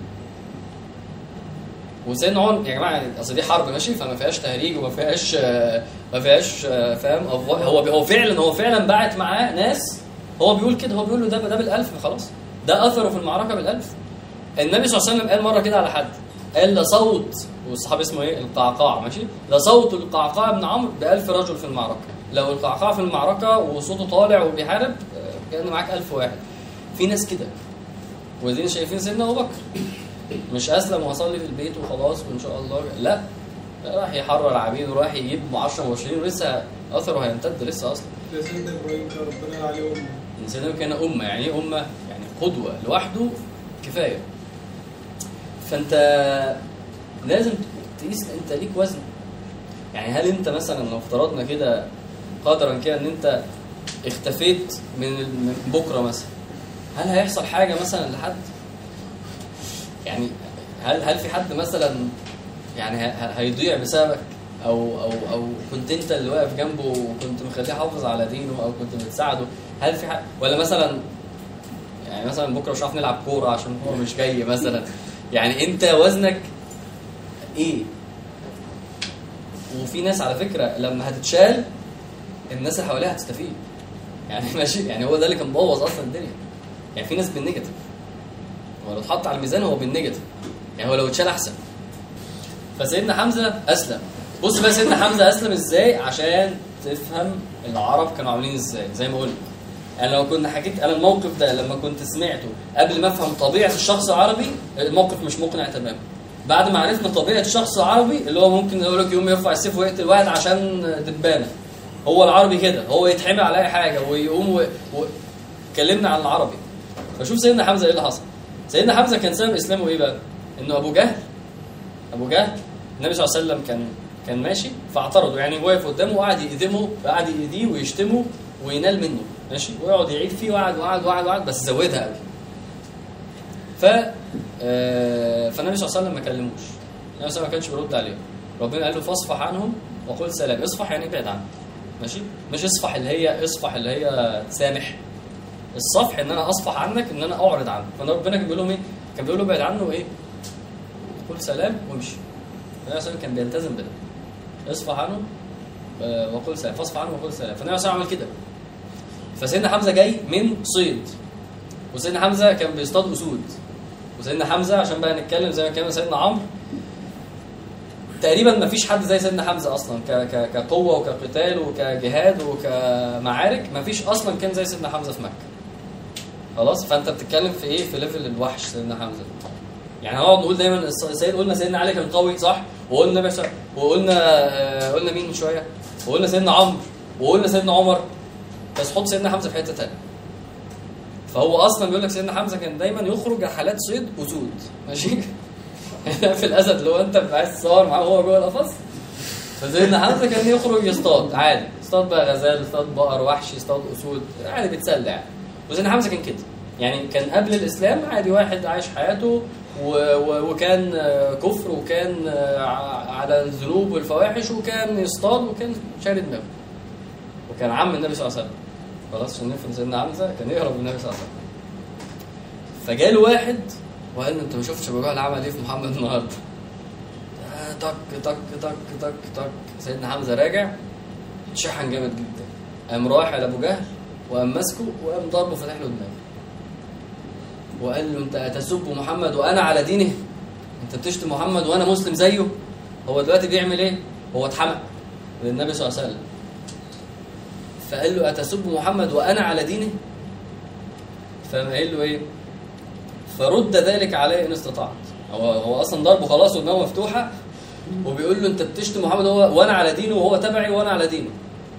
وسيدنا عمر يا جماعه يعني اصل دي حرب ماشي فما فيهاش تهريج وما فيهاش آه، ما فيهاش آه، فاهم أفوا- هو هو فعلا هو فعلا بعت معاه ناس هو بيقول كده هو بيقول له ده ده بالالف خلاص ده اثره في المعركه بالالف النبي صلى الله عليه وسلم قال مره كده على حد قال لصوت والصحابي اسمه ايه القعقاع ماشي لصوت القعقاع بن عمرو بألف رجل في المعركه لو القعقاع في المعركه وصوته طالع وبيحارب آه، كان معاك ألف واحد في ناس كده ودين شايفين سيدنا ابو بكر مش اسلم واصلي في البيت وخلاص وان شاء الله لا راح يحرر عبيد وراح يجيب 10 مبشرين ولسه اثره هيمتد لسه اصلا يا سيدنا ابراهيم كان ربنا قال عليه امه الانسان كان امه يعني ايه امه يعني قدوه لوحده كفايه فانت لازم تقيس انت ليك وزن يعني هل انت مثلا لو افترضنا كده قدرا كده ان انت اختفيت من من بكره مثلا هل هيحصل حاجه مثلا لحد يعني هل هل في حد مثلا يعني ه- ه- هيضيع بسببك او او او كنت انت اللي واقف جنبه وكنت مخليه يحافظ على دينه او كنت بتساعده هل في حد ولا مثلا يعني مثلا بكره مش هنعرف نلعب كوره عشان هو مش جاي مثلا يعني انت وزنك ايه وفي ناس على فكره لما هتتشال الناس اللي حواليها هتستفيد يعني ماشي يعني هو ده اللي كان مبوظ اصلا الدنيا يعني في ناس بالنيجاتيف هو لو اتحط على الميزان هو بالنيجاتيف يعني هو لو اتشال احسن فسيدنا حمزه اسلم بص بقى سيدنا حمزه اسلم ازاي عشان تفهم العرب كانوا عاملين ازاي زي ما قلت انا لو كنا حكيت انا الموقف ده لما كنت سمعته قبل ما افهم طبيعه الشخص العربي الموقف مش مقنع تماما بعد ما عرفنا طبيعه الشخص العربي اللي هو ممكن يقول لك يقوم يرفع السيف ويقتل واحد عشان دبانه هو العربي كده هو يتحمل على اي حاجه ويقوم و... و... اتكلمنا عن العربي فشوف سيدنا حمزه ايه اللي حصل سيدنا حمزه كان سبب اسلامه ايه بقى انه ابو جهل ابو جهل النبي صلى الله عليه وسلم كان كان ماشي فاعترضوا يعني واقف قدامه وقعد يقدمه قعد يأذيه ويشتمه وينال منه ماشي ويقعد يعيد فيه وقعد وقعد وقعد وقعد بس زودها قوي ف آه، فالنبي صلى الله عليه وسلم ما كلموش النبي صلى الله عليه وسلم ما كانش بيرد عليه ربنا قال له فاصفح عنهم وقل سلام اصفح يعني ابعد عنهم ماشي مش اصفح اللي هي اصفح اللي هي سامح الصفح ان انا اصفح عنك ان انا اعرض عنك فانا ربنا كان بيقول لهم ايه كان بيقول له ابعد عنه ايه قول سلام وامشي النبي صلى الله عليه وسلم كان بيلتزم بده اصفح عنه آه، وقل سلام فاصفح عنه وقل سلام فالنبي صلى الله عليه وسلم عمل كده فسيدنا حمزه جاي من صيد وسيدنا حمزه كان بيصطاد اسود وسيدنا حمزه عشان بقى نتكلم زي ما كان سيدنا عمرو تقريبا ما فيش حد زي سيدنا حمزه اصلا ك ك كقوه وكقتال وكجهاد وكمعارك ما فيش اصلا كان زي سيدنا حمزه في مكه خلاص فانت بتتكلم في ايه في ليفل الوحش سيدنا حمزه يعني هنقعد نقول دايما الس- سيد قلنا سيدنا علي كان قوي صح وقلنا باشا وقلنا آه، قلنا مين من شويه وقلنا سيدنا عمرو وقلنا سيدنا عمر بس حط سيدنا حمزه في حته ثانيه فهو اصلا بيقول لك سيدنا حمزه كان دايما يخرج رحلات صيد اسود ماشي في الاسد لو انت عايز تصور معاه وهو جوه القفص فسيدنا حمزه كان يخرج يصطاد عادي يصطاد بقى غزال يصطاد بقر وحش يصطاد اسود عادي بيتسلى يعني وسيدنا حمزه كان كده يعني كان قبل الاسلام عادي واحد عايش حياته و و وكان آه، كفر وكان آه، ع- على الذنوب والفواحش وكان يصطاد وكان شارد دماغه وكان عم النبي صلى الله عليه وسلم خلاص عشان نفهم سيدنا حمزه كان يهرب من النبي صلى الله عليه وسلم فجاله واحد وقال له انت ما شفتش ابو جهل عمل ايه في محمد النهارده آه، طك طك طك طك طك سيدنا حمزه راجع اتشحن جامد جدا قام رايح على ابو جهل وقام ماسكه وقام ضربه فاتح له دماغه وقال له انت اتسب محمد وانا على دينه انت بتشتم محمد وانا مسلم زيه هو دلوقتي بيعمل ايه هو اتحمق للنبي صلى الله عليه وسلم فقال له اتسب محمد وانا على دينه فقام قايل له ايه فرد ذلك علي ان استطعت هو هو اصلا ضربه خلاص ودماغه مفتوحه وبيقول له انت بتشتم محمد هو وانا على دينه وهو تبعي وانا على دينه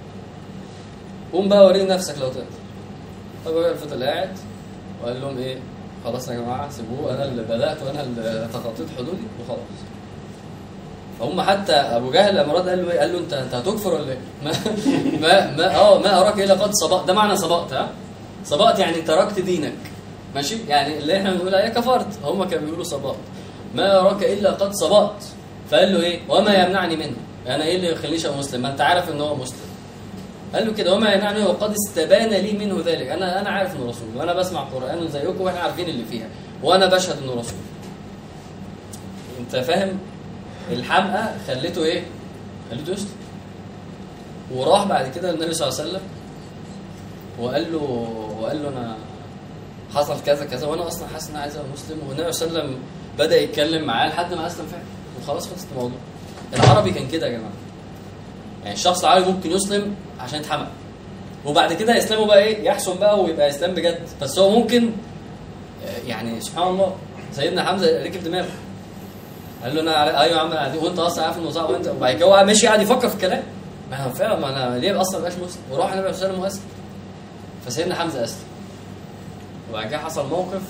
قوم بقى وريني نفسك لو تقدر ابو جهل فضل قاعد وقال لهم ايه خلاص يا جماعه سيبوه انا اللي بدات وانا اللي تخطيت حدودي وخلاص فهم حتى ابو جهل لما رد قال له ايه قال له انت انت هتكفر ولا ايه ما ما ما اه ما اراك الا قد سبقت ده معنى سبقت ها سبقت يعني تركت دينك ماشي يعني اللي احنا بنقول عليه كفرت هم كانوا بيقولوا سبقت ما اراك الا قد سبقت فقال له ايه وما يمنعني منه انا ايه اللي يخلينيش ابقى مسلم ما انت عارف ان هو مسلم قال له كده وما يمنعني وقد استبان لي منه ذلك انا انا عارف انه رسول وانا بسمع قران زيكم واحنا عارفين اللي فيها وانا بشهد انه رسول انت فاهم الحمقى خليته ايه خليته يسلم وراح بعد كده للنبي صلى الله عليه وسلم وقال له وقال له انا حصل كذا كذا وانا اصلا حاسس ان انا عايز ابقى مسلم والنبي صلى الله عليه وسلم بدا يتكلم معاه لحد ما اسلم فعلا وخلاص خلص الموضوع العربي كان كده يا جماعه يعني الشخص العربي ممكن يسلم عشان يتحمق وبعد كده اسلامه بقى ايه يحسن بقى ويبقى اسلام بجد بس هو ممكن آه، يعني سبحان الله سيدنا حمزه ركب دماغه قال له انا على- ايوه يا عم انا عادي وانت اصلا عارف انه صعب وانت وبعد كده هو ماشي قاعد يفكر في الكلام ما هو فعلا ما انا ليه اصلا ما بقاش مسلم وراح النبي صلى الله عليه وسلم واسلم فسيدنا حمزه اسلم وبعد كده حصل موقف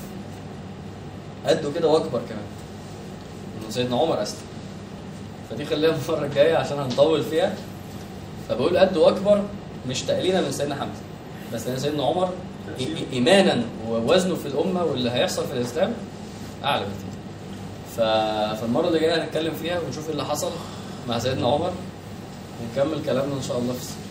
قده كده واكبر كمان انه سيدنا عمر اسلم فدي خليها المره الجايه عشان هنطول فيها فبقول قده واكبر مش تقليلا من سيدنا حمزه بس لان سيدنا عمر إي- إي- ايمانا ووزنه في الامه واللي هيحصل في الاسلام اعلى بكتير ف... فالمره اللي جايه هنتكلم فيها ونشوف ايه اللي حصل مع سيدنا عمر ونكمل كلامنا ان شاء الله في السيرة